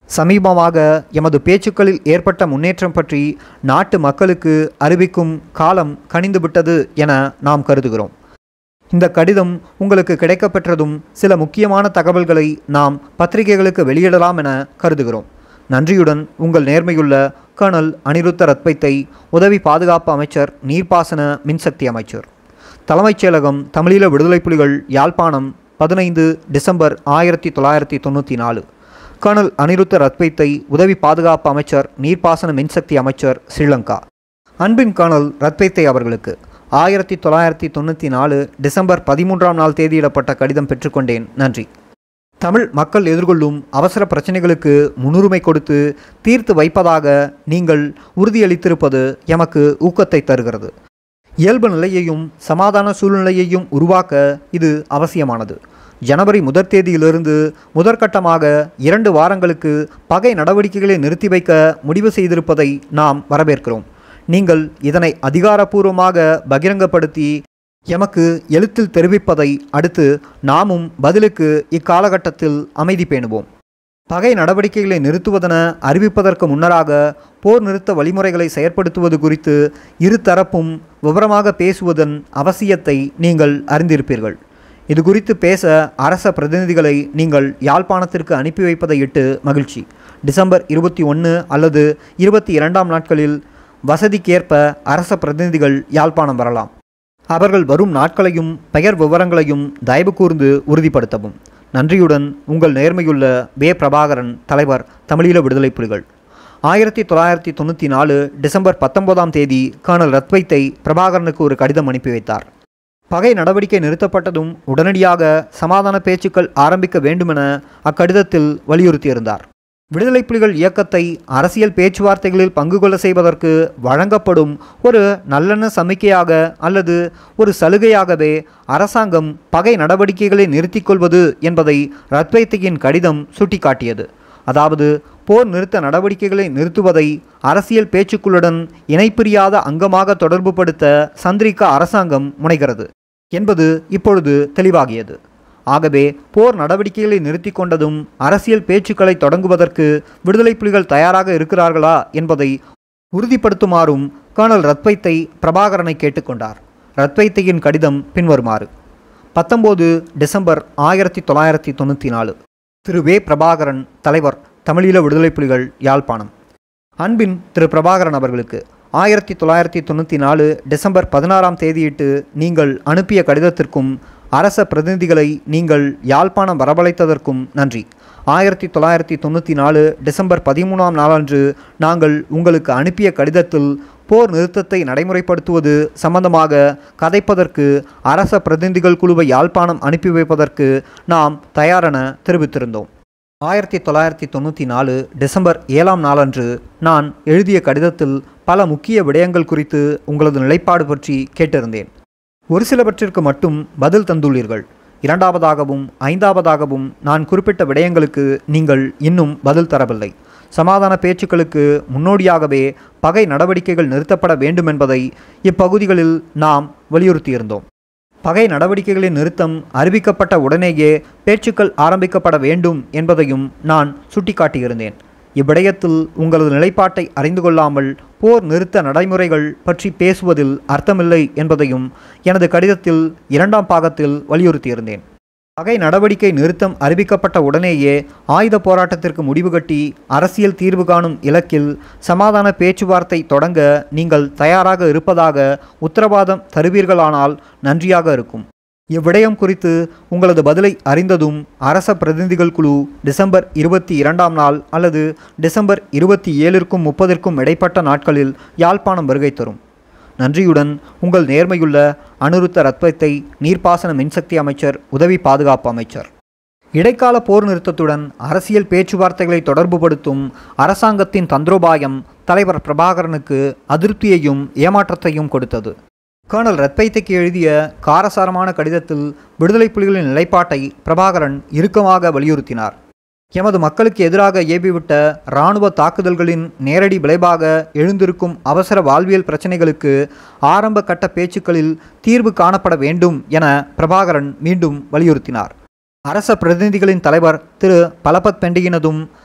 சமீபமாக எமது பேச்சுக்களில் ஏற்பட்ட முன்னேற்றம் பற்றி நாட்டு மக்களுக்கு அறிவிக்கும் காலம் கனிந்துவிட்டது என நாம் கருதுகிறோம் இந்த கடிதம் உங்களுக்கு கிடைக்கப்பெற்றதும் சில முக்கியமான தகவல்களை நாம் பத்திரிகைகளுக்கு வெளியிடலாம் என கருதுகிறோம் நன்றியுடன் உங்கள் நேர்மையுள்ள கர்னல் அனிருத்த ரத்பைத்தை உதவி பாதுகாப்பு அமைச்சர் நீர்ப்பாசன மின்சக்தி அமைச்சர் தலைமைச் செயலகம் தமிழீழ விடுதலை புலிகள் யாழ்ப்பாணம் பதினைந்து டிசம்பர் ஆயிரத்தி தொள்ளாயிரத்தி தொண்ணூற்றி நாலு கர்னல் அனிருத்த ரத்பைத்தை உதவி பாதுகாப்பு அமைச்சர் நீர்ப்பாசன மின்சக்தி அமைச்சர் ஸ்ரீலங்கா அன்பின் கர்னல் ரத்பைத்தை அவர்களுக்கு ஆயிரத்தி தொள்ளாயிரத்தி தொண்ணூற்றி நாலு டிசம்பர் பதிமூன்றாம் நாள் தேதியிடப்பட்ட கடிதம் பெற்றுக்கொண்டேன் நன்றி தமிழ் மக்கள் எதிர்கொள்ளும் அவசர பிரச்சனைகளுக்கு முன்னுரிமை கொடுத்து தீர்த்து வைப்பதாக நீங்கள் உறுதியளித்திருப்பது எமக்கு ஊக்கத்தை தருகிறது இயல்பு நிலையையும் சமாதான சூழ்நிலையையும் உருவாக்க இது அவசியமானது ஜனவரி முதற் தேதியிலிருந்து முதற்கட்டமாக இரண்டு வாரங்களுக்கு பகை நடவடிக்கைகளை நிறுத்தி வைக்க முடிவு செய்திருப்பதை நாம் வரவேற்கிறோம் நீங்கள் இதனை அதிகாரப்பூர்வமாக பகிரங்கப்படுத்தி எமக்கு எழுத்தில் தெரிவிப்பதை அடுத்து நாமும் பதிலுக்கு இக்காலகட்டத்தில் அமைதி பேணுவோம் பகை நடவடிக்கைகளை நிறுத்துவதென அறிவிப்பதற்கு முன்னராக போர் நிறுத்த வழிமுறைகளை செயற்படுத்துவது குறித்து இரு தரப்பும் விவரமாக பேசுவதன் அவசியத்தை நீங்கள் அறிந்திருப்பீர்கள் இது குறித்து பேச அரச பிரதிநிதிகளை நீங்கள் யாழ்ப்பாணத்திற்கு அனுப்பி வைப்பதை இட்டு மகிழ்ச்சி டிசம்பர் இருபத்தி ஒன்று அல்லது இருபத்தி இரண்டாம் நாட்களில் வசதிக்கேற்ப அரச பிரதிநிதிகள் யாழ்ப்பாணம் வரலாம் அவர்கள் வரும் நாட்களையும் பெயர் விவரங்களையும் தயவு கூர்ந்து உறுதிப்படுத்தவும் நன்றியுடன் உங்கள் நேர்மையுள்ள வே பிரபாகரன் தலைவர் தமிழீழ விடுதலை புலிகள் ஆயிரத்தி தொள்ளாயிரத்தி தொண்ணூற்றி நாலு டிசம்பர் பத்தொன்பதாம் தேதி கர்னல் ரத்வைத்தை பிரபாகரனுக்கு ஒரு கடிதம் அனுப்பி வைத்தார் பகை நடவடிக்கை நிறுத்தப்பட்டதும் உடனடியாக சமாதான பேச்சுக்கள் ஆரம்பிக்க வேண்டுமென அக்கடிதத்தில் வலியுறுத்தியிருந்தார் விடுதலை புலிகள் இயக்கத்தை அரசியல் பேச்சுவார்த்தைகளில் பங்கு கொள்ள செய்வதற்கு வழங்கப்படும் ஒரு நல்லெண்ண சமிக்கையாக அல்லது ஒரு சலுகையாகவே அரசாங்கம் பகை நடவடிக்கைகளை நிறுத்திக் கொள்வது என்பதை ரத்வைத்தியின் கடிதம் சுட்டிக்காட்டியது அதாவது போர் நிறுத்த நடவடிக்கைகளை நிறுத்துவதை அரசியல் பேச்சுக்களுடன் இணைப்பிரியாத அங்கமாக தொடர்புபடுத்த சந்திரிகா அரசாங்கம் முனைகிறது என்பது இப்பொழுது தெளிவாகியது ஆகவே போர் நடவடிக்கைகளை நிறுத்தி கொண்டதும் அரசியல் பேச்சுக்களை தொடங்குவதற்கு விடுதலை புலிகள் தயாராக இருக்கிறார்களா என்பதை உறுதிப்படுத்துமாறும் கர்னல் ரத்வைத்தை பிரபாகரனை கேட்டுக்கொண்டார் ரத்வைத்தையின் கடிதம் பின்வருமாறு பத்தொம்போது டிசம்பர் ஆயிரத்தி தொள்ளாயிரத்தி தொண்ணூற்றி நாலு திரு வே பிரபாகரன் தலைவர் தமிழீழ விடுதலை புலிகள் யாழ்ப்பாணம் அன்பின் திரு பிரபாகரன் அவர்களுக்கு ஆயிரத்தி தொள்ளாயிரத்தி தொண்ணூற்றி நாலு டிசம்பர் பதினாறாம் தேதியிட்டு நீங்கள் அனுப்பிய கடிதத்திற்கும் அரச பிரதிநிதிகளை நீங்கள் யாழ்ப்பாணம் வரவழைத்ததற்கும் நன்றி ஆயிரத்தி தொள்ளாயிரத்தி தொண்ணூற்றி நாலு டிசம்பர் பதிமூணாம் நாளன்று நாங்கள் உங்களுக்கு அனுப்பிய கடிதத்தில் போர் நிறுத்தத்தை நடைமுறைப்படுத்துவது சம்பந்தமாக கதைப்பதற்கு அரச பிரதிநிதிகள் குழுவை யாழ்ப்பாணம் அனுப்பி வைப்பதற்கு நாம் தயாரென தெரிவித்திருந்தோம் ஆயிரத்தி தொள்ளாயிரத்தி தொண்ணூற்றி நாலு டிசம்பர் ஏழாம் நாளன்று நான் எழுதிய கடிதத்தில் பல முக்கிய விடயங்கள் குறித்து உங்களது நிலைப்பாடு பற்றி கேட்டிருந்தேன் ஒரு சிலவற்றிற்கு மட்டும் பதில் தந்துள்ளீர்கள் இரண்டாவதாகவும் ஐந்தாவதாகவும் நான் குறிப்பிட்ட விடயங்களுக்கு நீங்கள் இன்னும் பதில் தரவில்லை சமாதான பேச்சுக்களுக்கு முன்னோடியாகவே பகை நடவடிக்கைகள் நிறுத்தப்பட வேண்டும் என்பதை இப்பகுதிகளில் நாம் வலியுறுத்தியிருந்தோம் பகை நடவடிக்கைகளின் நிறுத்தம் அறிவிக்கப்பட்ட உடனேயே பேச்சுக்கள் ஆரம்பிக்கப்பட வேண்டும் என்பதையும் நான் சுட்டிக்காட்டியிருந்தேன் இவ்விடயத்தில் உங்களது நிலைப்பாட்டை அறிந்து கொள்ளாமல் போர் நிறுத்த நடைமுறைகள் பற்றி பேசுவதில் அர்த்தமில்லை என்பதையும் எனது கடிதத்தில் இரண்டாம் பாகத்தில் வலியுறுத்தியிருந்தேன் பகை நடவடிக்கை நிறுத்தம் அறிவிக்கப்பட்ட உடனேயே ஆயுத போராட்டத்திற்கு முடிவு கட்டி அரசியல் தீர்வு காணும் இலக்கில் சமாதான பேச்சுவார்த்தை தொடங்க நீங்கள் தயாராக இருப்பதாக உத்தரவாதம் தருவீர்களானால் நன்றியாக இருக்கும் இவ்விடயம் குறித்து உங்களது பதிலை அறிந்ததும் அரச பிரதிநிதிகள் குழு டிசம்பர் இருபத்தி இரண்டாம் நாள் அல்லது டிசம்பர் இருபத்தி ஏழிற்கும் முப்பதிற்கும் இடைப்பட்ட நாட்களில் யாழ்ப்பாணம் வருகை தரும் நன்றியுடன் உங்கள் நேர்மையுள்ள அனுருத்த ரத்வத்தை நீர்ப்பாசன மின்சக்தி அமைச்சர் உதவி பாதுகாப்பு அமைச்சர் இடைக்கால போர் நிறுத்தத்துடன் அரசியல் பேச்சுவார்த்தைகளை தொடர்புபடுத்தும் அரசாங்கத்தின் தந்திரோபாயம் தலைவர் பிரபாகரனுக்கு அதிருப்தியையும் ஏமாற்றத்தையும் கொடுத்தது கர்னல் ரத்வைத்தைக்கு எழுதிய காரசாரமான கடிதத்தில் விடுதலை புலிகளின் நிலைப்பாட்டை பிரபாகரன் இறுக்கமாக வலியுறுத்தினார் எமது மக்களுக்கு எதிராக ஏவிவிட்ட இராணுவ தாக்குதல்களின் நேரடி விளைவாக எழுந்திருக்கும் அவசர வாழ்வியல் பிரச்சினைகளுக்கு ஆரம்ப கட்ட பேச்சுக்களில் தீர்வு காணப்பட வேண்டும் என பிரபாகரன் மீண்டும் வலியுறுத்தினார் அரச பிரதிநிதிகளின் தலைவர் திரு பலபத் பெண்டியினதும்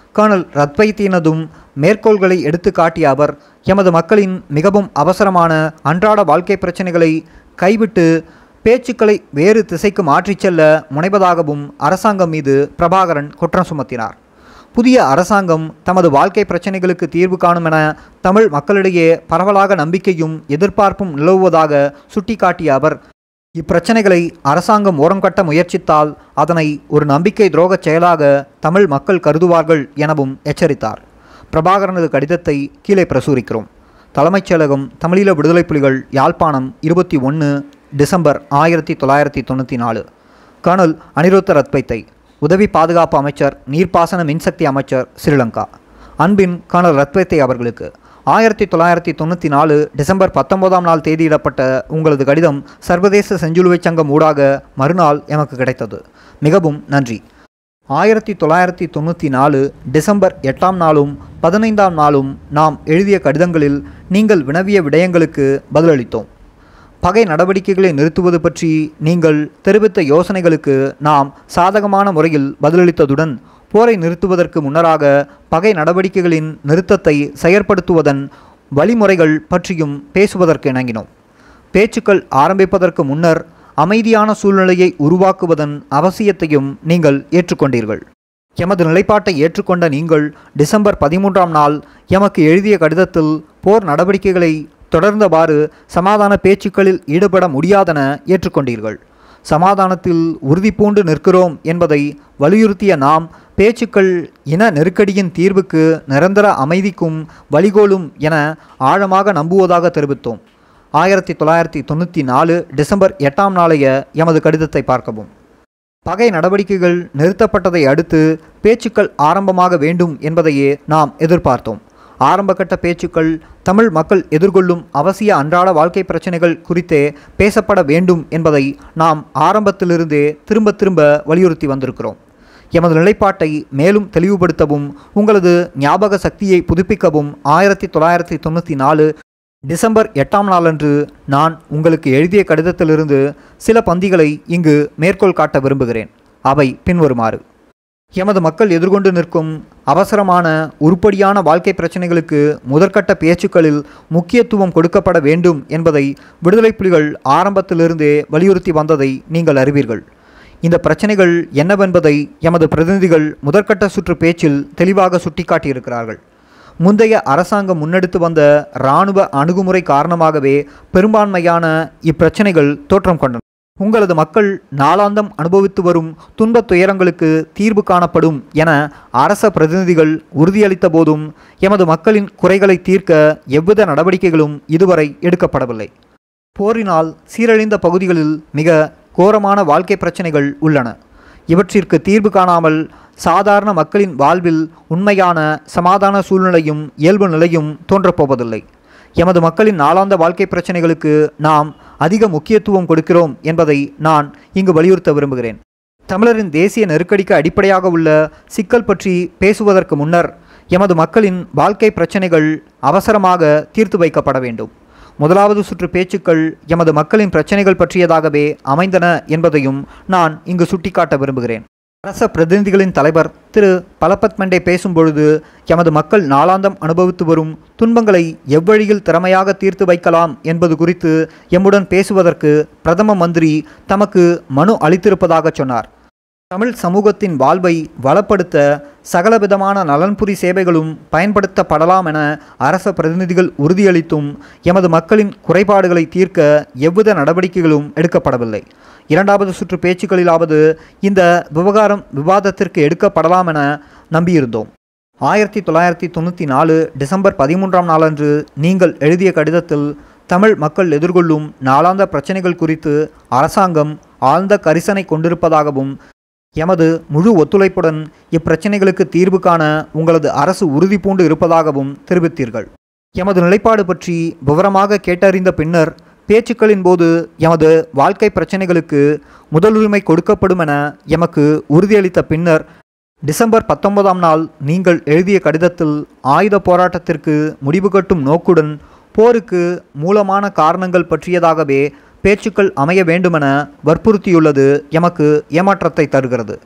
கர்னல் ரத்வைத்தினதும் மேற்கோள்களை எடுத்து காட்டிய அவர் எமது மக்களின் மிகவும் அவசரமான அன்றாட வாழ்க்கை பிரச்சனைகளை கைவிட்டு பேச்சுக்களை வேறு திசைக்கு மாற்றிச் செல்ல முனைவதாகவும் அரசாங்கம் மீது பிரபாகரன் குற்றம் சுமத்தினார் புதிய அரசாங்கம் தமது வாழ்க்கை பிரச்சனைகளுக்கு தீர்வு காணும் என தமிழ் மக்களிடையே பரவலாக நம்பிக்கையும் எதிர்பார்ப்பும் நிலவுவதாக சுட்டிக்காட்டிய அவர் இப்பிரச்சனைகளை அரசாங்கம் ஓரங்கட்ட முயற்சித்தால் அதனை ஒரு நம்பிக்கை துரோகச் செயலாக தமிழ் மக்கள் கருதுவார்கள் எனவும் எச்சரித்தார் பிரபாகரனது கடிதத்தை கீழே பிரசுரிக்கிறோம் தலைமைச் செயலகம் தமிழீழ விடுதலை புலிகள் யாழ்ப்பாணம் இருபத்தி ஒன்று டிசம்பர் ஆயிரத்தி தொள்ளாயிரத்தி தொண்ணூற்றி நாலு கர்னல் அனிருத்த ரத்பைத்தை உதவி பாதுகாப்பு அமைச்சர் நீர்ப்பாசன மின்சக்தி அமைச்சர் ஸ்ரீலங்கா அன்பின் கர்னல் ரத்வைத்தை அவர்களுக்கு ஆயிரத்தி தொள்ளாயிரத்தி தொண்ணூற்றி நாலு டிசம்பர் பத்தொன்பதாம் நாள் தேதியிடப்பட்ட உங்களது கடிதம் சர்வதேச செஞ்சிலுவைச் சங்கம் ஊடாக மறுநாள் எமக்கு கிடைத்தது மிகவும் நன்றி ஆயிரத்தி தொள்ளாயிரத்தி தொண்ணூற்றி நாலு டிசம்பர் எட்டாம் நாளும் பதினைந்தாம் நாளும் நாம் எழுதிய கடிதங்களில் நீங்கள் வினவிய விடயங்களுக்கு பதிலளித்தோம் பகை நடவடிக்கைகளை நிறுத்துவது பற்றி நீங்கள் தெரிவித்த யோசனைகளுக்கு நாம் சாதகமான முறையில் பதிலளித்ததுடன் போரை நிறுத்துவதற்கு முன்னராக பகை நடவடிக்கைகளின் நிறுத்தத்தை செயற்படுத்துவதன் வழிமுறைகள் பற்றியும் பேசுவதற்கு இணங்கினோம் பேச்சுக்கள் ஆரம்பிப்பதற்கு முன்னர் அமைதியான சூழ்நிலையை உருவாக்குவதன் அவசியத்தையும் நீங்கள் ஏற்றுக்கொண்டீர்கள் எமது நிலைப்பாட்டை ஏற்றுக்கொண்ட நீங்கள் டிசம்பர் பதிமூன்றாம் நாள் எமக்கு எழுதிய கடிதத்தில் போர் நடவடிக்கைகளை தொடர்ந்தவாறு சமாதான பேச்சுக்களில் ஈடுபட முடியாதென ஏற்றுக்கொண்டீர்கள் சமாதானத்தில் உறுதி பூண்டு நிற்கிறோம் என்பதை வலியுறுத்திய நாம் பேச்சுக்கள் இன நெருக்கடியின் தீர்வுக்கு நிரந்தர அமைதிக்கும் வழிகோலும் என ஆழமாக நம்புவதாக தெரிவித்தோம் ஆயிரத்தி தொள்ளாயிரத்தி தொண்ணூற்றி நாலு டிசம்பர் எட்டாம் நாளைய எமது கடிதத்தை பார்க்கவும் பகை நடவடிக்கைகள் நிறுத்தப்பட்டதை அடுத்து பேச்சுக்கள் ஆரம்பமாக வேண்டும் என்பதையே நாம் எதிர்பார்த்தோம் ஆரம்பகட்ட பேச்சுக்கள் தமிழ் மக்கள் எதிர்கொள்ளும் அவசிய அன்றாட வாழ்க்கை பிரச்சனைகள் குறித்தே பேசப்பட வேண்டும் என்பதை நாம் ஆரம்பத்திலிருந்தே திரும்ப திரும்ப வலியுறுத்தி வந்திருக்கிறோம் எமது நிலைப்பாட்டை மேலும் தெளிவுபடுத்தவும் உங்களது ஞாபக சக்தியை புதுப்பிக்கவும் ஆயிரத்தி தொள்ளாயிரத்தி தொண்ணூற்றி நாலு டிசம்பர் எட்டாம் நாளன்று நான் உங்களுக்கு எழுதிய கடிதத்திலிருந்து சில பந்திகளை இங்கு மேற்கோள் காட்ட விரும்புகிறேன் அவை பின்வருமாறு எமது மக்கள் எதிர்கொண்டு நிற்கும் அவசரமான உருப்படியான வாழ்க்கை பிரச்சனைகளுக்கு முதற்கட்ட பேச்சுக்களில் முக்கியத்துவம் கொடுக்கப்பட வேண்டும் என்பதை விடுதலை புலிகள் ஆரம்பத்திலிருந்தே வலியுறுத்தி வந்ததை நீங்கள் அறிவீர்கள் இந்த பிரச்சனைகள் என்னவென்பதை எமது பிரதிநிதிகள் முதற்கட்ட சுற்று பேச்சில் தெளிவாக சுட்டிக்காட்டியிருக்கிறார்கள் முந்தைய அரசாங்கம் முன்னெடுத்து வந்த இராணுவ அணுகுமுறை காரணமாகவே பெரும்பான்மையான இப்பிரச்சனைகள் தோற்றம் கொண்டன உங்களது மக்கள் நாளாந்தம் அனுபவித்து வரும் துன்பத் துயரங்களுக்கு தீர்வு காணப்படும் என அரச பிரதிநிதிகள் உறுதியளித்த போதும் எமது மக்களின் குறைகளை தீர்க்க எவ்வித நடவடிக்கைகளும் இதுவரை எடுக்கப்படவில்லை போரினால் சீரழிந்த பகுதிகளில் மிக கோரமான வாழ்க்கை பிரச்சனைகள் உள்ளன இவற்றிற்கு தீர்வு காணாமல் சாதாரண மக்களின் வாழ்வில் உண்மையான சமாதான சூழ்நிலையும் இயல்பு நிலையும் தோன்றப்போவதில்லை எமது மக்களின் நாளாந்த வாழ்க்கை பிரச்சனைகளுக்கு நாம் அதிக முக்கியத்துவம் கொடுக்கிறோம் என்பதை நான் இங்கு வலியுறுத்த விரும்புகிறேன் தமிழரின் தேசிய நெருக்கடிக்கு அடிப்படையாக உள்ள சிக்கல் பற்றி பேசுவதற்கு முன்னர் எமது மக்களின் வாழ்க்கை பிரச்சனைகள் அவசரமாக தீர்த்து வைக்கப்பட வேண்டும் முதலாவது சுற்று பேச்சுக்கள் எமது மக்களின் பிரச்சனைகள் பற்றியதாகவே அமைந்தன என்பதையும் நான் இங்கு சுட்டிக்காட்ட விரும்புகிறேன் அரச பிரதிநிதிகளின் தலைவர் திரு பலபத் மெண்டே பேசும்பொழுது எமது மக்கள் நாளாந்தம் அனுபவித்து வரும் துன்பங்களை எவ்வழியில் திறமையாக தீர்த்து வைக்கலாம் என்பது குறித்து எம்முடன் பேசுவதற்கு பிரதம மந்திரி தமக்கு மனு அளித்திருப்பதாக சொன்னார் தமிழ் சமூகத்தின் வாழ்வை வளப்படுத்த சகலவிதமான நலன்புரி சேவைகளும் பயன்படுத்தப்படலாம் என அரச பிரதிநிதிகள் உறுதியளித்தும் எமது மக்களின் குறைபாடுகளை தீர்க்க எவ்வித நடவடிக்கைகளும் எடுக்கப்படவில்லை இரண்டாவது சுற்று பேச்சுக்களிலாவது இந்த விவகாரம் விவாதத்திற்கு எடுக்கப்படலாம் என நம்பியிருந்தோம் ஆயிரத்தி தொள்ளாயிரத்தி தொண்ணூற்றி நாலு டிசம்பர் பதிமூன்றாம் நாளன்று நீங்கள் எழுதிய கடிதத்தில் தமிழ் மக்கள் எதிர்கொள்ளும் நாளாந்த பிரச்சனைகள் குறித்து அரசாங்கம் ஆழ்ந்த கரிசனை கொண்டிருப்பதாகவும் எமது முழு ஒத்துழைப்புடன் இப்பிரச்சனைகளுக்கு தீர்வு காண உங்களது அரசு உறுதி பூண்டு இருப்பதாகவும் தெரிவித்தீர்கள் எமது நிலைப்பாடு பற்றி விவரமாக கேட்டறிந்த பின்னர் பேச்சுக்களின் போது எமது வாழ்க்கை பிரச்சனைகளுக்கு முதலுரிமை கொடுக்கப்படும் என எமக்கு உறுதியளித்த பின்னர் டிசம்பர் பத்தொன்பதாம் நாள் நீங்கள் எழுதிய கடிதத்தில் ஆயுத போராட்டத்திற்கு முடிவு கட்டும் நோக்குடன் போருக்கு மூலமான காரணங்கள் பற்றியதாகவே பேச்சுக்கள் அமைய வேண்டுமென வற்புறுத்தியுள்ளது எமக்கு ஏமாற்றத்தை தருகிறது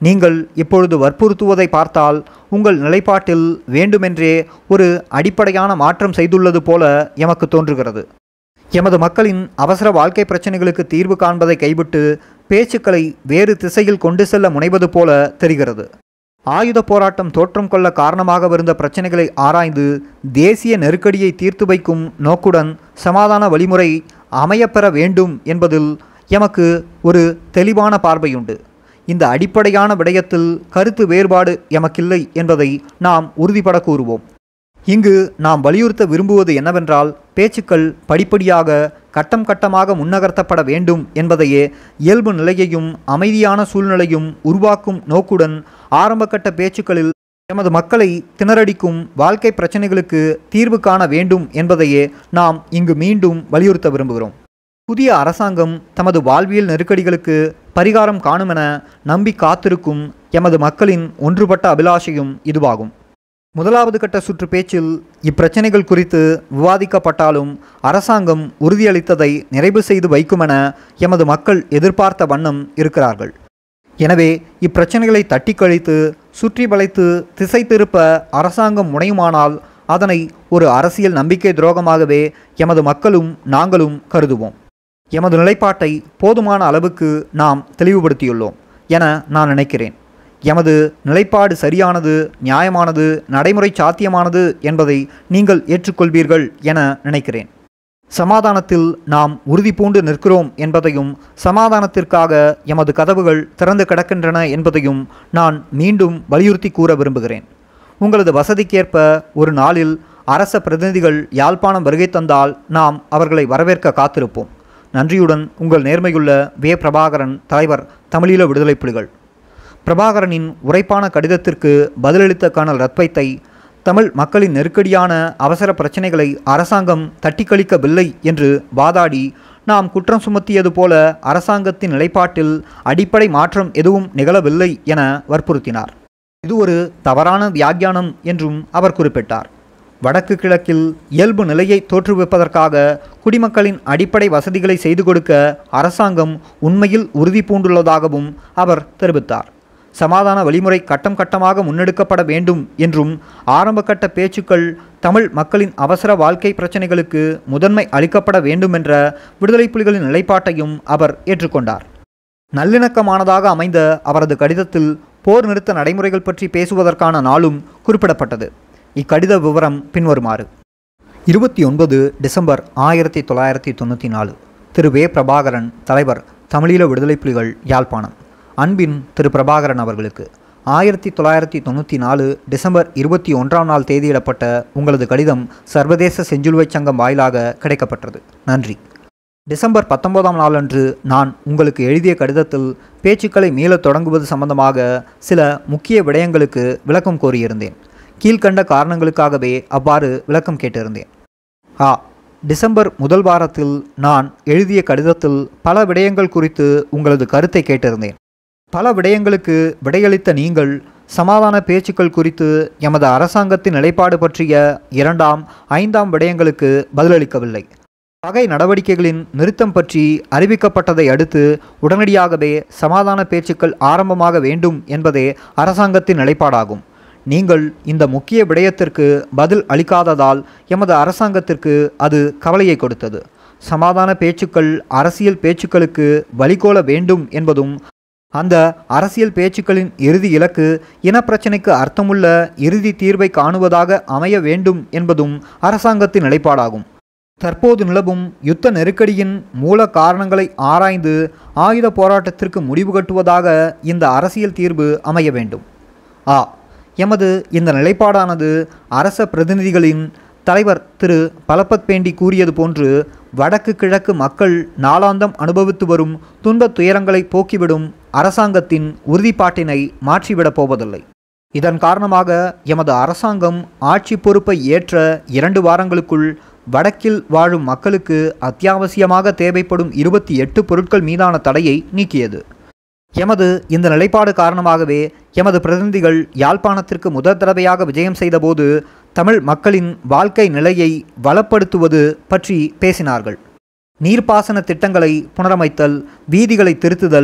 நீங்கள் இப்பொழுது வற்புறுத்துவதை பார்த்தால் உங்கள் நிலைப்பாட்டில் வேண்டுமென்றே ஒரு அடிப்படையான மாற்றம் செய்துள்ளது போல எமக்கு தோன்றுகிறது எமது மக்களின் அவசர வாழ்க்கை பிரச்சனைகளுக்கு தீர்வு காண்பதை கைவிட்டு பேச்சுக்களை வேறு திசையில் கொண்டு செல்ல முனைவது போல தெரிகிறது ஆயுத போராட்டம் தோற்றம் கொள்ள காரணமாகவிருந்த பிரச்சனைகளை ஆராய்ந்து தேசிய நெருக்கடியை தீர்த்து வைக்கும் நோக்குடன் சமாதான வழிமுறை அமையப்பெற வேண்டும் என்பதில் எமக்கு ஒரு தெளிவான பார்வையுண்டு இந்த அடிப்படையான விடயத்தில் கருத்து வேறுபாடு எமக்கில்லை என்பதை நாம் உறுதிபட கூறுவோம் இங்கு நாம் வலியுறுத்த விரும்புவது என்னவென்றால் பேச்சுக்கள் படிப்படியாக கட்டம் கட்டமாக முன்னகர்த்தப்பட வேண்டும் என்பதையே இயல்பு நிலையையும் அமைதியான சூழ்நிலையும் உருவாக்கும் நோக்குடன் ஆரம்பகட்ட பேச்சுக்களில் எமது மக்களை திணறடிக்கும் வாழ்க்கை பிரச்சனைகளுக்கு தீர்வு காண வேண்டும் என்பதையே நாம் இங்கு மீண்டும் வலியுறுத்த விரும்புகிறோம் புதிய அரசாங்கம் தமது வாழ்வியல் நெருக்கடிகளுக்கு பரிகாரம் காணுமென நம்பி காத்திருக்கும் எமது மக்களின் ஒன்றுபட்ட அபிலாஷையும் இதுவாகும் முதலாவது கட்ட சுற்று பேச்சில் இப்பிரச்சனைகள் குறித்து விவாதிக்கப்பட்டாலும் அரசாங்கம் உறுதியளித்ததை நிறைவு செய்து வைக்குமென எமது மக்கள் எதிர்பார்த்த வண்ணம் இருக்கிறார்கள் எனவே இப்பிரச்சனைகளை தட்டி கழித்து சுற்றி வளைத்து திசை திருப்ப அரசாங்கம் முனையுமானால் அதனை ஒரு அரசியல் நம்பிக்கை துரோகமாகவே எமது மக்களும் நாங்களும் கருதுவோம் எமது நிலைப்பாட்டை போதுமான அளவுக்கு நாம் தெளிவுபடுத்தியுள்ளோம் என நான் நினைக்கிறேன் எமது நிலைப்பாடு சரியானது நியாயமானது நடைமுறை சாத்தியமானது என்பதை நீங்கள் ஏற்றுக்கொள்வீர்கள் என நினைக்கிறேன் சமாதானத்தில் நாம் உறுதி பூண்டு நிற்கிறோம் என்பதையும் சமாதானத்திற்காக எமது கதவுகள் திறந்து கிடக்கின்றன என்பதையும் நான் மீண்டும் வலியுறுத்தி கூற விரும்புகிறேன் உங்களது வசதிக்கேற்ப ஒரு நாளில் அரச பிரதிநிதிகள் யாழ்ப்பாணம் வருகை தந்தால் நாம் அவர்களை வரவேற்க காத்திருப்போம் நன்றியுடன் உங்கள் நேர்மையுள்ள வே பிரபாகரன் தலைவர் தமிழீழ விடுதலை புலிகள் பிரபாகரனின் உரைப்பான கடிதத்திற்கு பதிலளித்த கர்னல் ரத்வைத்தை தமிழ் மக்களின் நெருக்கடியான அவசர பிரச்சனைகளை அரசாங்கம் தட்டி கழிக்கவில்லை என்று வாதாடி நாம் குற்றம் சுமத்தியது போல அரசாங்கத்தின் நிலைப்பாட்டில் அடிப்படை மாற்றம் எதுவும் நிகழவில்லை என வற்புறுத்தினார் இது ஒரு தவறான வியாக்கியானம் என்றும் அவர் குறிப்பிட்டார் வடக்கு கிழக்கில் இயல்பு நிலையை தோற்றுவிப்பதற்காக குடிமக்களின் அடிப்படை வசதிகளை செய்து கொடுக்க அரசாங்கம் உண்மையில் உறுதி பூண்டுள்ளதாகவும் அவர் தெரிவித்தார் சமாதான வழிமுறை கட்டம் கட்டமாக முன்னெடுக்கப்பட வேண்டும் என்றும் ஆரம்பகட்ட பேச்சுக்கள் தமிழ் மக்களின் அவசர வாழ்க்கை பிரச்சனைகளுக்கு முதன்மை அளிக்கப்பட வேண்டும் என்ற விடுதலை புலிகளின் நிலைப்பாட்டையும் அவர் ஏற்றுக்கொண்டார் நல்லிணக்கமானதாக அமைந்த அவரது கடிதத்தில் போர் நிறுத்த நடைமுறைகள் பற்றி பேசுவதற்கான நாளும் குறிப்பிடப்பட்டது இக்கடித விவரம் பின்வருமாறு இருபத்தி ஒன்பது டிசம்பர் ஆயிரத்தி தொள்ளாயிரத்தி தொண்ணூற்றி நாலு திரு வே பிரபாகரன் தலைவர் தமிழீழ விடுதலை புலிகள் யாழ்ப்பாணம் அன்பின் திரு பிரபாகரன் அவர்களுக்கு ஆயிரத்தி தொள்ளாயிரத்தி தொண்ணூற்றி நாலு டிசம்பர் இருபத்தி ஒன்றாம் நாள் தேதியிடப்பட்ட உங்களது கடிதம் சர்வதேச செஞ்சிலுவைச் சங்கம் வாயிலாக கிடைக்கப்பட்டது நன்றி டிசம்பர் பத்தொன்பதாம் நாளன்று நான் உங்களுக்கு எழுதிய கடிதத்தில் பேச்சுக்களை மீளத் தொடங்குவது சம்பந்தமாக சில முக்கிய விடயங்களுக்கு விளக்கம் கோரியிருந்தேன் கீழ்கண்ட காரணங்களுக்காகவே அவ்வாறு விளக்கம் கேட்டிருந்தேன் ஆ டிசம்பர் முதல் வாரத்தில் நான் எழுதிய கடிதத்தில் பல விடயங்கள் குறித்து உங்களது கருத்தை கேட்டிருந்தேன் பல விடயங்களுக்கு விடையளித்த நீங்கள் சமாதான பேச்சுக்கள் குறித்து எமது அரசாங்கத்தின் நிலைப்பாடு பற்றிய இரண்டாம் ஐந்தாம் விடயங்களுக்கு பதிலளிக்கவில்லை பகை நடவடிக்கைகளின் நிறுத்தம் பற்றி அறிவிக்கப்பட்டதை அடுத்து உடனடியாகவே சமாதான பேச்சுக்கள் ஆரம்பமாக வேண்டும் என்பதே அரசாங்கத்தின் நிலைப்பாடாகும் நீங்கள் இந்த முக்கிய விடயத்திற்கு பதில் அளிக்காததால் எமது அரசாங்கத்திற்கு அது கவலையை கொடுத்தது சமாதான பேச்சுக்கள் அரசியல் பேச்சுக்களுக்கு வழிகோல வேண்டும் என்பதும் அந்த அரசியல் பேச்சுக்களின் இறுதி இலக்கு இனப்பிரச்சினைக்கு அர்த்தமுள்ள இறுதி தீர்வை காணுவதாக அமைய வேண்டும் என்பதும் அரசாங்கத்தின் நிலைப்பாடாகும் தற்போது நிலவும் யுத்த நெருக்கடியின் மூல காரணங்களை ஆராய்ந்து ஆயுத போராட்டத்திற்கு முடிவு கட்டுவதாக இந்த அரசியல் தீர்வு அமைய வேண்டும் ஆ எமது இந்த நிலைப்பாடானது அரச பிரதிநிதிகளின் தலைவர் திரு பலப்பத் பேண்டி கூறியது போன்று வடக்கு கிழக்கு மக்கள் நாளாந்தம் அனுபவித்து வரும் துன்பத் துயரங்களை போக்கிவிடும் அரசாங்கத்தின் உறுதிப்பாட்டினை மாற்றிவிடப் போவதில்லை இதன் காரணமாக எமது அரசாங்கம் ஆட்சி பொறுப்பை ஏற்ற இரண்டு வாரங்களுக்குள் வடக்கில் வாழும் மக்களுக்கு அத்தியாவசியமாக தேவைப்படும் இருபத்தி எட்டு பொருட்கள் மீதான தடையை நீக்கியது எமது இந்த நிலைப்பாடு காரணமாகவே எமது பிரதிநிதிகள் யாழ்ப்பாணத்திற்கு முதல் தடவையாக விஜயம் செய்தபோது தமிழ் மக்களின் வாழ்க்கை நிலையை வளப்படுத்துவது பற்றி பேசினார்கள் நீர்ப்பாசன திட்டங்களை புனரமைத்தல் வீதிகளை திருத்துதல்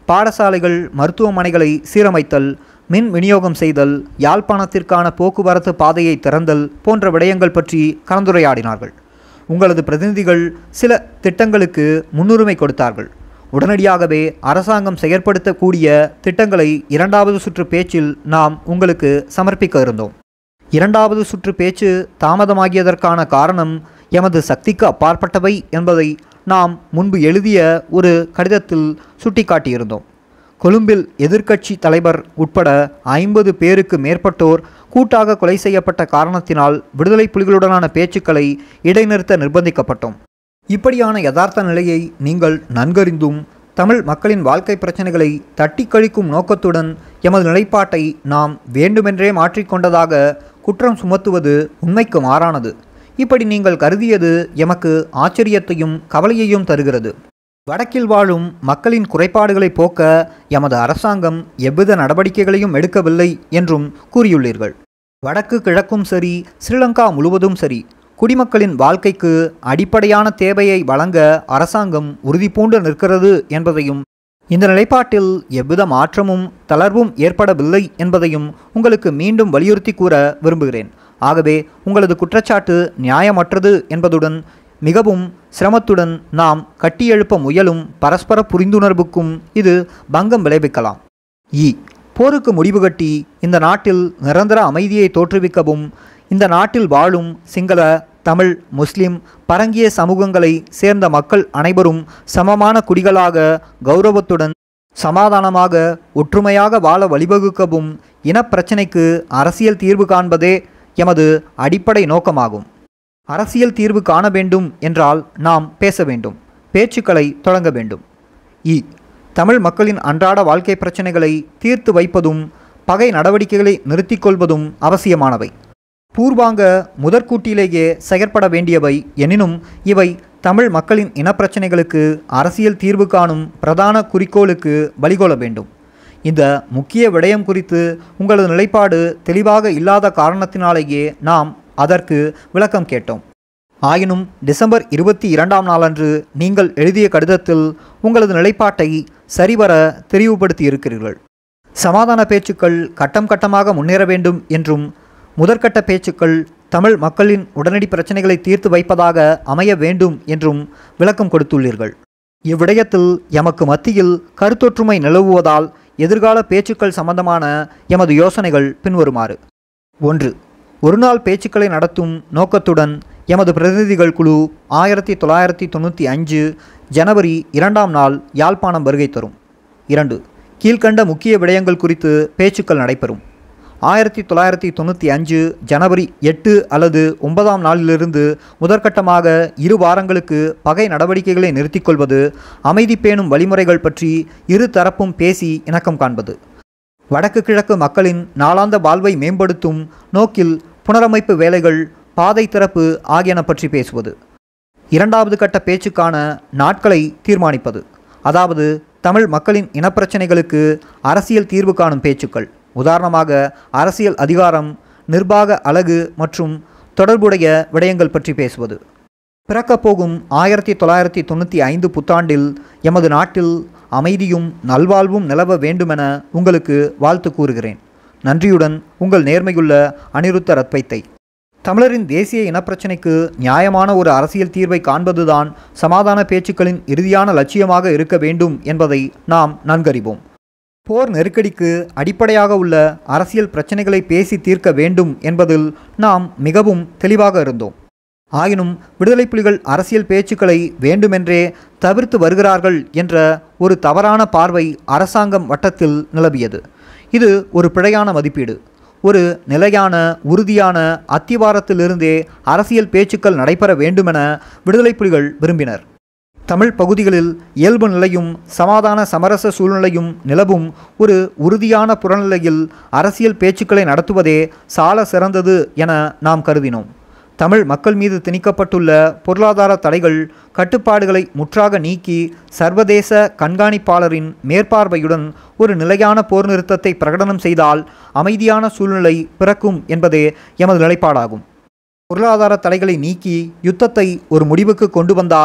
பாடசாலைகள் மருத்துவமனைகளை சீரமைத்தல் மின் விநியோகம் செய்தல் யாழ்ப்பாணத்திற்கான போக்குவரத்து பாதையை திறந்தல் போன்ற விடயங்கள் பற்றி கலந்துரையாடினார்கள் உங்களது பிரதிநிதிகள் சில திட்டங்களுக்கு முன்னுரிமை கொடுத்தார்கள் உடனடியாகவே அரசாங்கம் செயற்படுத்தக்கூடிய திட்டங்களை இரண்டாவது சுற்று பேச்சில் நாம் உங்களுக்கு சமர்ப்பிக்க இருந்தோம் இரண்டாவது சுற்று பேச்சு தாமதமாகியதற்கான காரணம் எமது சக்திக்கு அப்பாற்பட்டவை என்பதை நாம் முன்பு எழுதிய ஒரு கடிதத்தில் சுட்டிக்காட்டியிருந்தோம் கொழும்பில் எதிர்க்கட்சி தலைவர் உட்பட ஐம்பது பேருக்கு மேற்பட்டோர் கூட்டாக கொலை செய்யப்பட்ட காரணத்தினால் விடுதலை புலிகளுடனான பேச்சுக்களை இடைநிறுத்த நிர்பந்திக்கப்பட்டோம் இப்படியான யதார்த்த நிலையை நீங்கள் நன்கறிந்தும் தமிழ் மக்களின் வாழ்க்கை பிரச்சனைகளை தட்டி கழிக்கும் நோக்கத்துடன் எமது நிலைப்பாட்டை நாம் வேண்டுமென்றே மாற்றிக்கொண்டதாக குற்றம் சுமத்துவது உண்மைக்கு மாறானது இப்படி நீங்கள் கருதியது எமக்கு ஆச்சரியத்தையும் கவலையையும் தருகிறது வடக்கில் வாழும் மக்களின் குறைபாடுகளை போக்க எமது அரசாங்கம் எவ்வித நடவடிக்கைகளையும் எடுக்கவில்லை என்றும் கூறியுள்ளீர்கள் வடக்கு கிழக்கும் சரி ஸ்ரீலங்கா முழுவதும் சரி குடிமக்களின் வாழ்க்கைக்கு அடிப்படையான தேவையை வழங்க அரசாங்கம் உறுதி பூண்டு நிற்கிறது என்பதையும் இந்த நிலைப்பாட்டில் எவ்வித மாற்றமும் தளர்வும் ஏற்படவில்லை என்பதையும் உங்களுக்கு மீண்டும் வலியுறுத்தி கூற விரும்புகிறேன் ஆகவே உங்களது குற்றச்சாட்டு நியாயமற்றது என்பதுடன் மிகவும் சிரமத்துடன் நாம் கட்டியெழுப்ப முயலும் பரஸ்பர புரிந்துணர்வுக்கும் இது பங்கம் விளைவிக்கலாம் இ போருக்கு முடிவு கட்டி இந்த நாட்டில் நிரந்தர அமைதியை தோற்றுவிக்கவும் இந்த நாட்டில் வாழும் சிங்கள தமிழ் முஸ்லிம் பரங்கிய சமூகங்களை சேர்ந்த மக்கள் அனைவரும் சமமான குடிகளாக கௌரவத்துடன் சமாதானமாக ஒற்றுமையாக வாழ வழிவகுக்கவும் இனப்பிரச்சினைக்கு அரசியல் தீர்வு காண்பதே எமது அடிப்படை நோக்கமாகும் அரசியல் தீர்வு காண வேண்டும் என்றால் நாம் பேச வேண்டும் பேச்சுக்களை தொடங்க வேண்டும் இ தமிழ் மக்களின் அன்றாட வாழ்க்கை பிரச்சனைகளை தீர்த்து வைப்பதும் பகை நடவடிக்கைகளை நிறுத்திக் கொள்வதும் அவசியமானவை பூர்வாங்க முதற்கூட்டிலேயே செயற்பட வேண்டியவை எனினும் இவை தமிழ் மக்களின் இனப்பிரச்சனைகளுக்கு அரசியல் தீர்வு காணும் பிரதான குறிக்கோளுக்கு வழிகோல வேண்டும் இந்த முக்கிய விடயம் குறித்து உங்களது நிலைப்பாடு தெளிவாக இல்லாத காரணத்தினாலேயே நாம் அதற்கு விளக்கம் கேட்டோம் ஆயினும் டிசம்பர் இருபத்தி இரண்டாம் நாளன்று நீங்கள் எழுதிய கடிதத்தில் உங்களது நிலைப்பாட்டை சரிவர தெரிவுபடுத்தியிருக்கிறீர்கள் சமாதான பேச்சுக்கள் கட்டம் கட்டமாக முன்னேற வேண்டும் என்றும் முதற்கட்ட பேச்சுக்கள் தமிழ் மக்களின் உடனடி பிரச்சனைகளை தீர்த்து வைப்பதாக அமைய வேண்டும் என்றும் விளக்கம் கொடுத்துள்ளீர்கள் இவ்விடயத்தில் எமக்கு மத்தியில் கருத்தொற்றுமை நிலவுவதால் எதிர்கால பேச்சுக்கள் சம்பந்தமான எமது யோசனைகள் பின்வருமாறு ஒன்று ஒருநாள் பேச்சுக்களை நடத்தும் நோக்கத்துடன் எமது பிரதிநிதிகள் குழு ஆயிரத்தி தொள்ளாயிரத்தி தொண்ணூற்றி அஞ்சு ஜனவரி இரண்டாம் நாள் யாழ்ப்பாணம் வருகை தரும் இரண்டு கீழ்கண்ட முக்கிய விடயங்கள் குறித்து பேச்சுக்கள் நடைபெறும் ஆயிரத்தி தொள்ளாயிரத்தி தொண்ணூற்றி அஞ்சு ஜனவரி எட்டு அல்லது ஒன்பதாம் நாளிலிருந்து முதற்கட்டமாக இரு வாரங்களுக்கு பகை நடவடிக்கைகளை நிறுத்திக் கொள்வது அமைதி பேணும் வழிமுறைகள் பற்றி இரு தரப்பும் பேசி இணக்கம் காண்பது வடக்கு கிழக்கு மக்களின் நாளாந்த வாழ்வை மேம்படுத்தும் நோக்கில் புனரமைப்பு வேலைகள் பாதை திறப்பு ஆகியன பற்றி பேசுவது இரண்டாவது கட்ட பேச்சுக்கான நாட்களை தீர்மானிப்பது அதாவது தமிழ் மக்களின் இனப்பிரச்சனைகளுக்கு அரசியல் தீர்வு காணும் பேச்சுக்கள் உதாரணமாக அரசியல் அதிகாரம் நிர்வாக அலகு மற்றும் தொடர்புடைய விடயங்கள் பற்றி பேசுவது பிறக்கப் போகும் ஆயிரத்தி தொள்ளாயிரத்தி தொண்ணூற்றி ஐந்து புத்தாண்டில் எமது நாட்டில் அமைதியும் நல்வாழ்வும் நிலவ வேண்டுமென உங்களுக்கு வாழ்த்து கூறுகிறேன் நன்றியுடன் உங்கள் நேர்மையுள்ள அனிருத்த ரத்வைத்தை தமிழரின் தேசிய இனப்பிரச்சினைக்கு நியாயமான ஒரு அரசியல் தீர்வை காண்பதுதான் சமாதான பேச்சுக்களின் இறுதியான லட்சியமாக இருக்க வேண்டும் என்பதை நாம் நன்கறிவோம் போர் நெருக்கடிக்கு அடிப்படையாக உள்ள அரசியல் பிரச்சனைகளை பேசி தீர்க்க வேண்டும் என்பதில் நாம் மிகவும் தெளிவாக இருந்தோம் ஆயினும் விடுதலை புலிகள் அரசியல் பேச்சுக்களை வேண்டுமென்றே தவிர்த்து வருகிறார்கள் என்ற ஒரு தவறான பார்வை அரசாங்கம் வட்டத்தில் நிலவியது இது ஒரு பிழையான மதிப்பீடு ஒரு நிலையான உறுதியான அத்திவாரத்திலிருந்தே அரசியல் பேச்சுக்கள் நடைபெற வேண்டுமென விடுதலை புலிகள் விரும்பினர் தமிழ் பகுதிகளில் இயல்பு நிலையும் சமாதான சமரச சூழ்நிலையும் நிலவும் ஒரு உறுதியான புறநிலையில் அரசியல் பேச்சுக்களை நடத்துவதே சால சிறந்தது என நாம் கருதினோம் தமிழ் மக்கள் மீது திணிக்கப்பட்டுள்ள பொருளாதார தடைகள் கட்டுப்பாடுகளை முற்றாக நீக்கி சர்வதேச கண்காணிப்பாளரின் மேற்பார்வையுடன் ஒரு நிலையான போர் நிறுத்தத்தை பிரகடனம் செய்தால் அமைதியான சூழ்நிலை பிறக்கும் என்பதே எமது நிலைப்பாடாகும் பொருளாதார தடைகளை நீக்கி யுத்தத்தை ஒரு முடிவுக்கு கொண்டு வந்தால்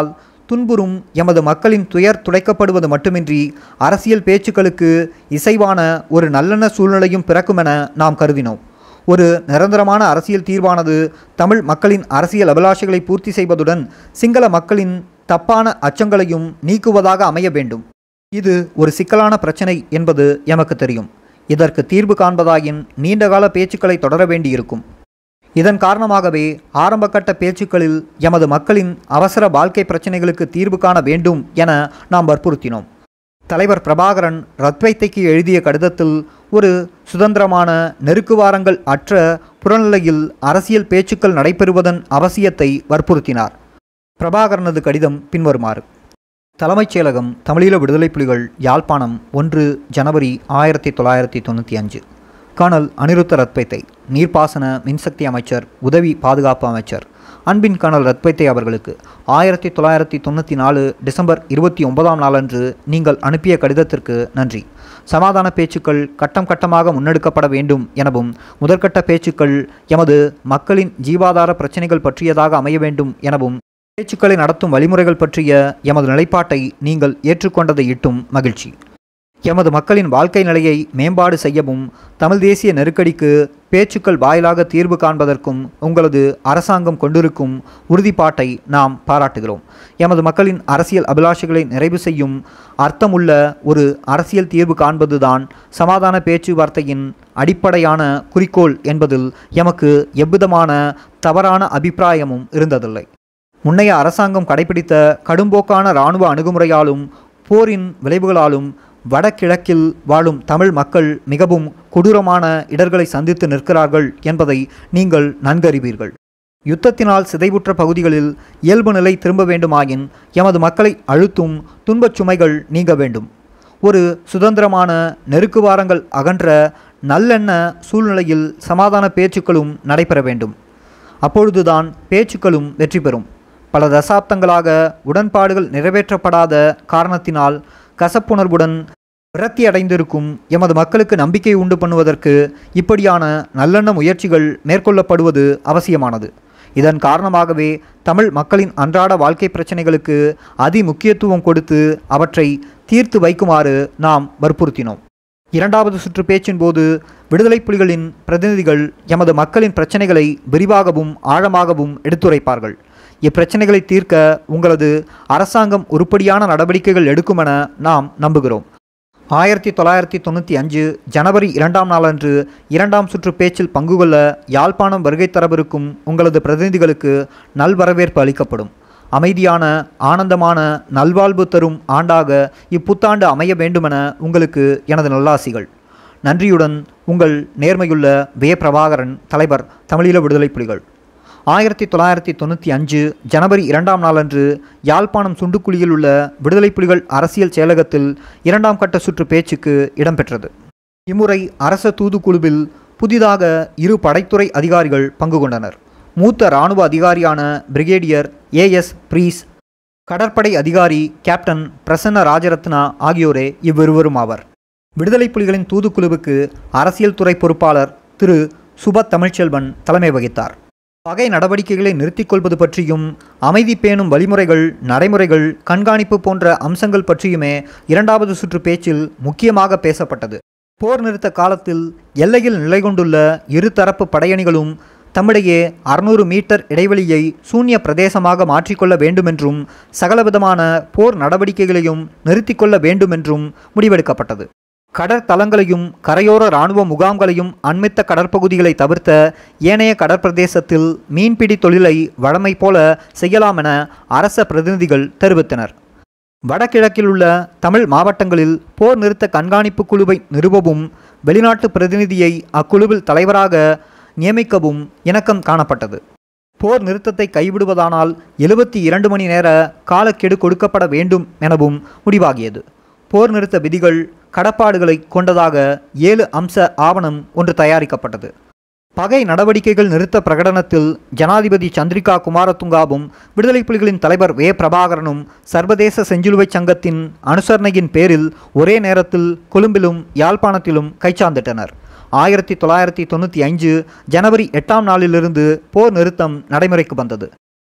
துன்புறும் எமது மக்களின் துயர் துடைக்கப்படுவது மட்டுமின்றி அரசியல் பேச்சுக்களுக்கு இசைவான ஒரு நல்லெண்ண சூழ்நிலையும் பிறக்குமென நாம் கருதினோம் ஒரு நிரந்தரமான அரசியல் தீர்வானது தமிழ் மக்களின் அரசியல் அபிலாஷைகளை பூர்த்தி செய்வதுடன் சிங்கள மக்களின் தப்பான அச்சங்களையும் நீக்குவதாக அமைய வேண்டும் இது ஒரு சிக்கலான பிரச்சனை என்பது எமக்கு தெரியும் இதற்கு தீர்வு காண்பதாயின் நீண்டகால பேச்சுக்களை தொடர வேண்டியிருக்கும் இதன் காரணமாகவே ஆரம்பகட்ட பேச்சுக்களில் எமது மக்களின் அவசர வாழ்க்கை பிரச்சனைகளுக்கு தீர்வு காண வேண்டும் என நாம் வற்புறுத்தினோம் தலைவர் பிரபாகரன் ரத்வைத்தைக்கு எழுதிய கடிதத்தில் ஒரு சுதந்திரமான நெருக்குவாரங்கள் அற்ற புறநிலையில் அரசியல் பேச்சுக்கள் நடைபெறுவதன் அவசியத்தை வற்புறுத்தினார் பிரபாகரனது கடிதம் பின்வருமாறு தலைமைச் செயலகம் தமிழீழ விடுதலை புலிகள் யாழ்ப்பாணம் ஒன்று ஜனவரி ஆயிரத்தி தொள்ளாயிரத்தி தொண்ணூற்றி அஞ்சு கர்னல் அனிருத்த ரத்பைத்தை நீர்ப்பாசன மின்சக்தி அமைச்சர் உதவி பாதுகாப்பு அமைச்சர் அன்பின் கர்னல் ரத்பைத்தை அவர்களுக்கு ஆயிரத்தி தொள்ளாயிரத்தி தொண்ணூற்றி நாலு டிசம்பர் இருபத்தி ஒன்பதாம் நாளன்று நீங்கள் அனுப்பிய கடிதத்திற்கு நன்றி சமாதான பேச்சுக்கள் கட்டம் கட்டமாக முன்னெடுக்கப்பட வேண்டும் எனவும் முதற்கட்ட பேச்சுக்கள் எமது மக்களின் ஜீவாதார பிரச்சினைகள் பற்றியதாக அமைய வேண்டும் எனவும் பேச்சுக்களை நடத்தும் வழிமுறைகள் பற்றிய எமது நிலைப்பாட்டை நீங்கள் ஏற்றுக்கொண்டதை இட்டும் மகிழ்ச்சி எமது மக்களின் வாழ்க்கை நிலையை மேம்பாடு செய்யவும் தமிழ் தேசிய நெருக்கடிக்கு பேச்சுக்கள் வாயிலாக தீர்வு காண்பதற்கும் உங்களது அரசாங்கம் கொண்டிருக்கும் உறுதிப்பாட்டை நாம் பாராட்டுகிறோம் எமது மக்களின் அரசியல் அபிலாஷைகளை நிறைவு செய்யும் அர்த்தமுள்ள ஒரு அரசியல் தீர்வு காண்பதுதான் சமாதான பேச்சுவார்த்தையின் அடிப்படையான குறிக்கோள் என்பதில் எமக்கு எவ்விதமான தவறான அபிப்பிராயமும் இருந்ததில்லை முன்னைய அரசாங்கம் கடைபிடித்த கடும்போக்கான இராணுவ அணுகுமுறையாலும் போரின் விளைவுகளாலும் வடகிழக்கில் வாழும் தமிழ் மக்கள் மிகவும் கொடூரமான இடர்களை சந்தித்து நிற்கிறார்கள் என்பதை நீங்கள் நன்கறிவீர்கள் யுத்தத்தினால் சிதைவுற்ற பகுதிகளில் இயல்பு நிலை திரும்ப வேண்டுமாயின் எமது மக்களை அழுத்தும் துன்பச் சுமைகள் நீங்க வேண்டும் ஒரு சுதந்திரமான நெருக்குவாரங்கள் அகன்ற நல்லெண்ண சூழ்நிலையில் சமாதான பேச்சுக்களும் நடைபெற வேண்டும் அப்பொழுதுதான் பேச்சுக்களும் வெற்றி பெறும் பல தசாப்தங்களாக உடன்பாடுகள் நிறைவேற்றப்படாத காரணத்தினால் கசப்புணர்வுடன் விரக்தி அடைந்திருக்கும் எமது மக்களுக்கு நம்பிக்கை உண்டு பண்ணுவதற்கு இப்படியான நல்லெண்ண முயற்சிகள் மேற்கொள்ளப்படுவது அவசியமானது இதன் காரணமாகவே தமிழ் மக்களின் அன்றாட வாழ்க்கை பிரச்சனைகளுக்கு அதி முக்கியத்துவம் கொடுத்து அவற்றை தீர்த்து வைக்குமாறு நாம் வற்புறுத்தினோம் இரண்டாவது சுற்று பேச்சின் போது விடுதலை புலிகளின் பிரதிநிதிகள் எமது மக்களின் பிரச்சனைகளை விரிவாகவும் ஆழமாகவும் எடுத்துரைப்பார்கள் இப்பிரச்சனைகளை தீர்க்க உங்களது அரசாங்கம் உருப்படியான நடவடிக்கைகள் எடுக்குமென நாம் நம்புகிறோம் ஆயிரத்தி தொள்ளாயிரத்தி தொண்ணூற்றி அஞ்சு ஜனவரி இரண்டாம் நாளன்று இரண்டாம் சுற்று பேச்சில் பங்கு கொள்ள யாழ்ப்பாணம் வருகை தரவிருக்கும் உங்களது பிரதிநிதிகளுக்கு நல்வரவேற்பு அளிக்கப்படும் அமைதியான ஆனந்தமான நல்வாழ்வு தரும் ஆண்டாக இப்புத்தாண்டு அமைய வேண்டுமென உங்களுக்கு எனது நல்லாசிகள் நன்றியுடன் உங்கள் நேர்மையுள்ள வே பிரபாகரன் தலைவர் தமிழீழ விடுதலை புலிகள் ஆயிரத்தி தொள்ளாயிரத்தி தொண்ணூற்றி அஞ்சு ஜனவரி இரண்டாம் நாளன்று யாழ்ப்பாணம் சுண்டுக்குழியில் உள்ள விடுதலை புலிகள் அரசியல் செயலகத்தில் இரண்டாம் கட்ட சுற்று பேச்சுக்கு இடம்பெற்றது இம்முறை அரச தூதுக்குழுவில் புதிதாக இரு படைத்துறை அதிகாரிகள் பங்கு கொண்டனர் மூத்த இராணுவ அதிகாரியான பிரிகேடியர் ஏஎஸ் பிரீஸ் கடற்படை அதிகாரி கேப்டன் பிரசன்ன ராஜரத்னா ஆகியோரே இவ்விருவரும் ஆவர் விடுதலை புலிகளின் தூதுக்குழுவுக்கு அரசியல் துறை பொறுப்பாளர் திரு சுபத் தமிழ்ச்செல்வன் தலைமை வகித்தார் பகை நடவடிக்கைகளை நிறுத்திக் கொள்வது பற்றியும் அமைதி பேணும் வழிமுறைகள் நடைமுறைகள் கண்காணிப்பு போன்ற அம்சங்கள் பற்றியுமே இரண்டாவது சுற்று பேச்சில் முக்கியமாக பேசப்பட்டது போர் நிறுத்த காலத்தில் எல்லையில் நிலை கொண்டுள்ள இருதரப்பு படையணிகளும் தம்மிடையே அறுநூறு மீட்டர் இடைவெளியை சூன்ய பிரதேசமாக மாற்றிக்கொள்ள வேண்டுமென்றும் சகலவிதமான போர் நடவடிக்கைகளையும் நிறுத்திக்கொள்ள வேண்டுமென்றும் முடிவெடுக்கப்பட்டது கடற்தளங்களையும் கரையோர இராணுவ முகாம்களையும் அண்மித்த கடற்பகுதிகளை தவிர்த்த ஏனைய கடற்பிரதேசத்தில் மீன்பிடி தொழிலை வழமை போல செய்யலாம் என அரச பிரதிநிதிகள் தெரிவித்தனர் வடகிழக்கில் உள்ள தமிழ் மாவட்டங்களில் போர் நிறுத்த கண்காணிப்பு குழுவை நிறுவவும் வெளிநாட்டு பிரதிநிதியை அக்குழுவில் தலைவராக நியமிக்கவும் இணக்கம் காணப்பட்டது போர் நிறுத்தத்தை கைவிடுவதானால் எழுபத்தி இரண்டு மணி நேர காலக்கெடு கொடுக்கப்பட வேண்டும் எனவும் முடிவாகியது போர் நிறுத்த விதிகள் கடப்பாடுகளை கொண்டதாக ஏழு அம்ச ஆவணம் ஒன்று தயாரிக்கப்பட்டது பகை நடவடிக்கைகள் நிறுத்த பிரகடனத்தில் ஜனாதிபதி சந்திரிகா குமாரதுங்காவும் விடுதலை புலிகளின் தலைவர் வே பிரபாகரனும் சர்வதேச செஞ்சிலுவைச் சங்கத்தின் அனுசரணையின் பேரில் ஒரே நேரத்தில் கொழும்பிலும் யாழ்ப்பாணத்திலும் கைச்சாந்திட்டனர் ஆயிரத்தி தொள்ளாயிரத்தி தொண்ணூற்றி ஐந்து ஜனவரி எட்டாம் நாளிலிருந்து போர் நிறுத்தம் நடைமுறைக்கு வந்தது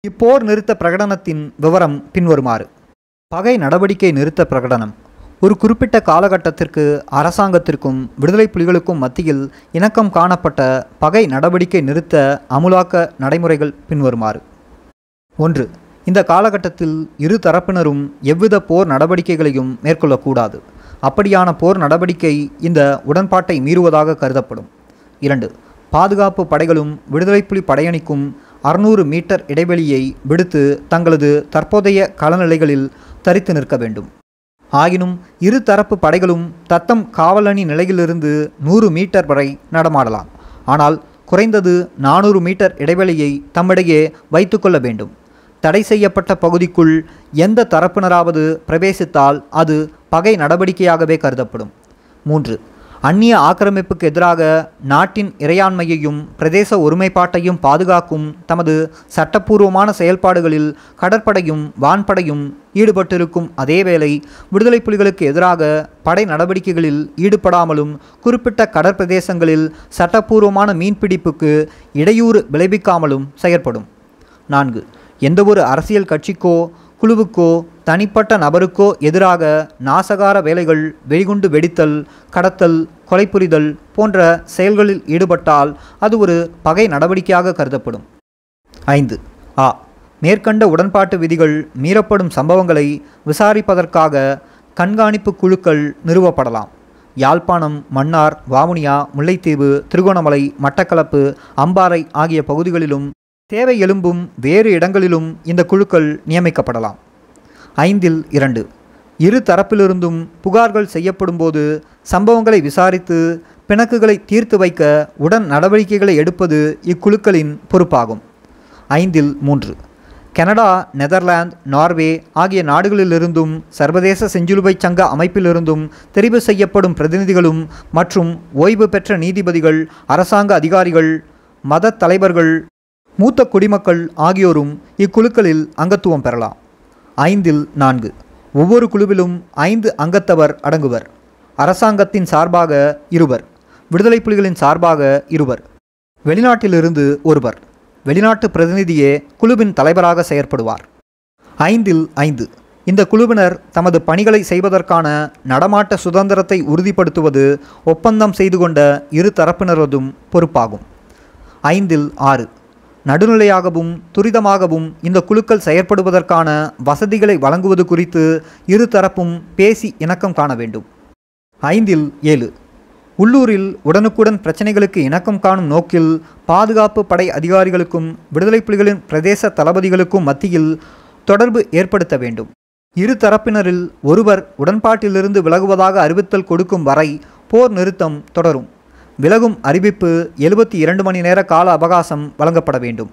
இப்போர் நிறுத்த பிரகடனத்தின் விவரம் பின்வருமாறு பகை நடவடிக்கை நிறுத்த பிரகடனம் ஒரு குறிப்பிட்ட காலகட்டத்திற்கு அரசாங்கத்திற்கும் விடுதலை புலிகளுக்கும் மத்தியில் இணக்கம் காணப்பட்ட பகை நடவடிக்கை நிறுத்த அமுலாக்க நடைமுறைகள் பின்வருமாறு ஒன்று இந்த காலகட்டத்தில் இரு தரப்பினரும் எவ்வித போர் நடவடிக்கைகளையும் மேற்கொள்ளக்கூடாது அப்படியான போர் நடவடிக்கை இந்த உடன்பாட்டை மீறுவதாக கருதப்படும் இரண்டு பாதுகாப்பு படைகளும் விடுதலை புலி படையணிக்கும் அறுநூறு மீட்டர் இடைவெளியை விடுத்து தங்களது தற்போதைய களநிலைகளில் தரித்து நிற்க வேண்டும் ஆயினும் இரு தரப்பு படைகளும் தத்தம் காவலணி நிலையிலிருந்து நூறு மீட்டர் வரை நடமாடலாம் ஆனால் குறைந்தது நானூறு மீட்டர் இடைவெளியை தம்மிடையே வைத்துக்கொள்ள வேண்டும் தடை செய்யப்பட்ட பகுதிக்குள் எந்த தரப்பினராவது பிரவேசித்தால் அது பகை நடவடிக்கையாகவே கருதப்படும் மூன்று அந்நிய ஆக்கிரமிப்புக்கு எதிராக நாட்டின் இறையாண்மையையும் பிரதேச ஒருமைப்பாட்டையும் பாதுகாக்கும் தமது சட்டப்பூர்வமான செயல்பாடுகளில் கடற்படையும் வான்படையும் ஈடுபட்டிருக்கும் அதேவேளை விடுதலை புலிகளுக்கு எதிராக படை நடவடிக்கைகளில் ஈடுபடாமலும் குறிப்பிட்ட கடற்பிரதேசங்களில் சட்டப்பூர்வமான மீன்பிடிப்புக்கு இடையூறு விளைவிக்காமலும் செயற்படும் நான்கு எந்தவொரு அரசியல் கட்சிக்கோ குழுவுக்கோ தனிப்பட்ட நபருக்கோ எதிராக நாசகார வேலைகள் வெடிகுண்டு வெடித்தல் கடத்தல் கொலை புரிதல் போன்ற செயல்களில் ஈடுபட்டால் அது ஒரு பகை நடவடிக்கையாக கருதப்படும் ஐந்து ஆ மேற்கண்ட உடன்பாட்டு விதிகள் மீறப்படும் சம்பவங்களை விசாரிப்பதற்காக கண்காணிப்பு குழுக்கள் நிறுவப்படலாம் யாழ்ப்பாணம் மன்னார் வாமுனியா முல்லைத்தீவு திருகோணமலை மட்டக்களப்பு அம்பாறை ஆகிய பகுதிகளிலும் தேவை எழும்பும் வேறு இடங்களிலும் இந்த குழுக்கள் நியமிக்கப்படலாம் ஐந்தில் இரண்டு இரு தரப்பிலிருந்தும் புகார்கள் செய்யப்படும்போது சம்பவங்களை விசாரித்து பிணக்குகளை தீர்த்து வைக்க உடன் நடவடிக்கைகளை எடுப்பது இக்குழுக்களின் பொறுப்பாகும் ஐந்தில் மூன்று கனடா நெதர்லாந்து நார்வே ஆகிய நாடுகளிலிருந்தும் சர்வதேச செஞ்சிலுவைச் சங்க அமைப்பிலிருந்தும் தெரிவு செய்யப்படும் பிரதிநிதிகளும் மற்றும் ஓய்வு பெற்ற நீதிபதிகள் அரசாங்க அதிகாரிகள் மத தலைவர்கள் மூத்த குடிமக்கள் ஆகியோரும் இக்குழுக்களில் அங்கத்துவம் பெறலாம் ஐந்தில் நான்கு ஒவ்வொரு குழுவிலும் ஐந்து அங்கத்தவர் அடங்குவர் அரசாங்கத்தின் சார்பாக இருவர் விடுதலை புலிகளின் சார்பாக இருவர் வெளிநாட்டிலிருந்து ஒருவர் வெளிநாட்டு பிரதிநிதியே குழுவின் தலைவராக செயற்படுவார் ஐந்தில் ஐந்து இந்த குழுவினர் தமது பணிகளை செய்வதற்கான நடமாட்ட சுதந்திரத்தை உறுதிப்படுத்துவது ஒப்பந்தம் செய்து கொண்ட இரு தரப்பினரதும் பொறுப்பாகும் ஐந்தில் ஆறு நடுநிலையாகவும் துரிதமாகவும் இந்த குழுக்கள் செயற்படுவதற்கான வசதிகளை வழங்குவது குறித்து இரு தரப்பும் பேசி இணக்கம் காண வேண்டும் ஐந்தில் ஏழு உள்ளூரில் உடனுக்குடன் பிரச்சனைகளுக்கு இணக்கம் காணும் நோக்கில் பாதுகாப்பு படை அதிகாரிகளுக்கும் விடுதலை புலிகளின் பிரதேச தளபதிகளுக்கும் மத்தியில் தொடர்பு ஏற்படுத்த வேண்டும் இரு தரப்பினரில் ஒருவர் உடன்பாட்டிலிருந்து விலகுவதாக அறிவித்தல் கொடுக்கும் வரை போர் நிறுத்தம் தொடரும் விலகும் அறிவிப்பு எழுபத்தி இரண்டு மணி நேர கால அவகாசம் வழங்கப்பட வேண்டும்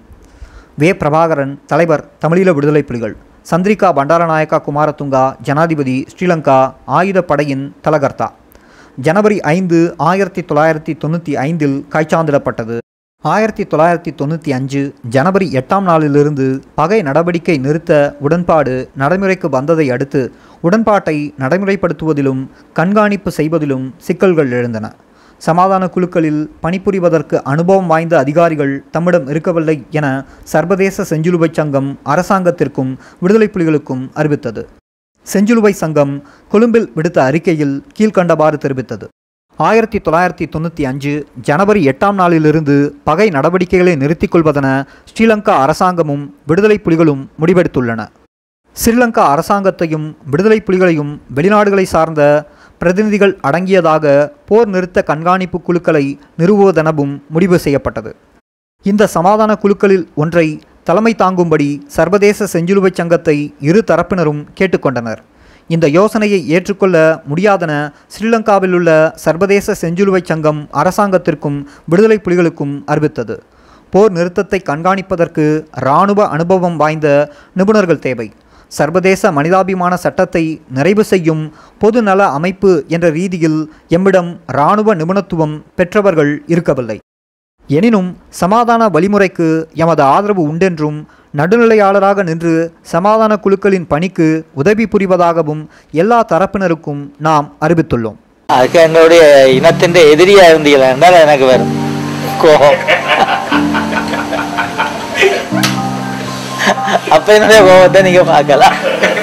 வே பிரபாகரன் தலைவர் தமிழீழ விடுதலை புலிகள் சந்திரிகா பண்டாரநாயக்கா குமாரதுங்கா ஜனாதிபதி ஸ்ரீலங்கா ஆயுதப்படையின் தலகர்த்தா ஜனவரி ஐந்து ஆயிரத்தி தொள்ளாயிரத்தி தொண்ணூற்றி ஐந்தில் கைச்சாந்திடப்பட்டது ஆயிரத்தி தொள்ளாயிரத்தி தொண்ணூற்றி அஞ்சு ஜனவரி எட்டாம் நாளிலிருந்து பகை நடவடிக்கை நிறுத்த உடன்பாடு நடைமுறைக்கு வந்ததை அடுத்து உடன்பாட்டை நடைமுறைப்படுத்துவதிலும் கண்காணிப்பு செய்வதிலும் சிக்கல்கள் எழுந்தன சமாதான குழுக்களில் பணிபுரிவதற்கு அனுபவம் வாய்ந்த அதிகாரிகள் தம்மிடம் இருக்கவில்லை என சர்வதேச செஞ்சிலுவை சங்கம் அரசாங்கத்திற்கும் விடுதலை புலிகளுக்கும் அறிவித்தது செஞ்சிலுவை சங்கம் கொழும்பில் விடுத்த அறிக்கையில் கீழ்க்கண்டவாறு தெரிவித்தது ஆயிரத்தி தொள்ளாயிரத்தி தொண்ணூற்றி அஞ்சு ஜனவரி எட்டாம் நாளிலிருந்து பகை நடவடிக்கைகளை நிறுத்திக் கொள்வதென ஸ்ரீலங்கா அரசாங்கமும் விடுதலை புலிகளும் முடிவெடுத்துள்ளன ஸ்ரீலங்கா அரசாங்கத்தையும் விடுதலை புலிகளையும் வெளிநாடுகளை சார்ந்த பிரதிநிதிகள் அடங்கியதாக போர் நிறுத்த கண்காணிப்பு குழுக்களை நிறுவுவதெனவும் முடிவு செய்யப்பட்டது இந்த சமாதான குழுக்களில் ஒன்றை தலைமை தாங்கும்படி சர்வதேச செஞ்சிலுவை சங்கத்தை இரு தரப்பினரும் கேட்டுக்கொண்டனர் இந்த யோசனையை ஏற்றுக்கொள்ள முடியாதென ஸ்ரீலங்காவில் உள்ள சர்வதேச செஞ்சிலுவை சங்கம் அரசாங்கத்திற்கும் விடுதலை புலிகளுக்கும் அறிவித்தது போர் நிறுத்தத்தை கண்காணிப்பதற்கு இராணுவ அனுபவம் வாய்ந்த நிபுணர்கள் தேவை சர்வதேச மனிதாபிமான சட்டத்தை நிறைவு செய்யும் பொது நல அமைப்பு என்ற ரீதியில் எம்மிடம் இராணுவ நிபுணத்துவம் பெற்றவர்கள் இருக்கவில்லை எனினும் சமாதான வழிமுறைக்கு எமது ஆதரவு உண்டென்றும் நடுநிலையாளராக நின்று சமாதான குழுக்களின் பணிக்கு உதவி புரிவதாகவும் எல்லா தரப்பினருக்கும் நாம் அறிவித்துள்ளோம் அதுக்கு என்னுடைய இனத்தின் எதிரியா இருந்தீங்களா என்றால் எனக்கு வரும் கோபம் அப்ப என்னுடைய கோபத்தை நீங்க பார்க்கலாம்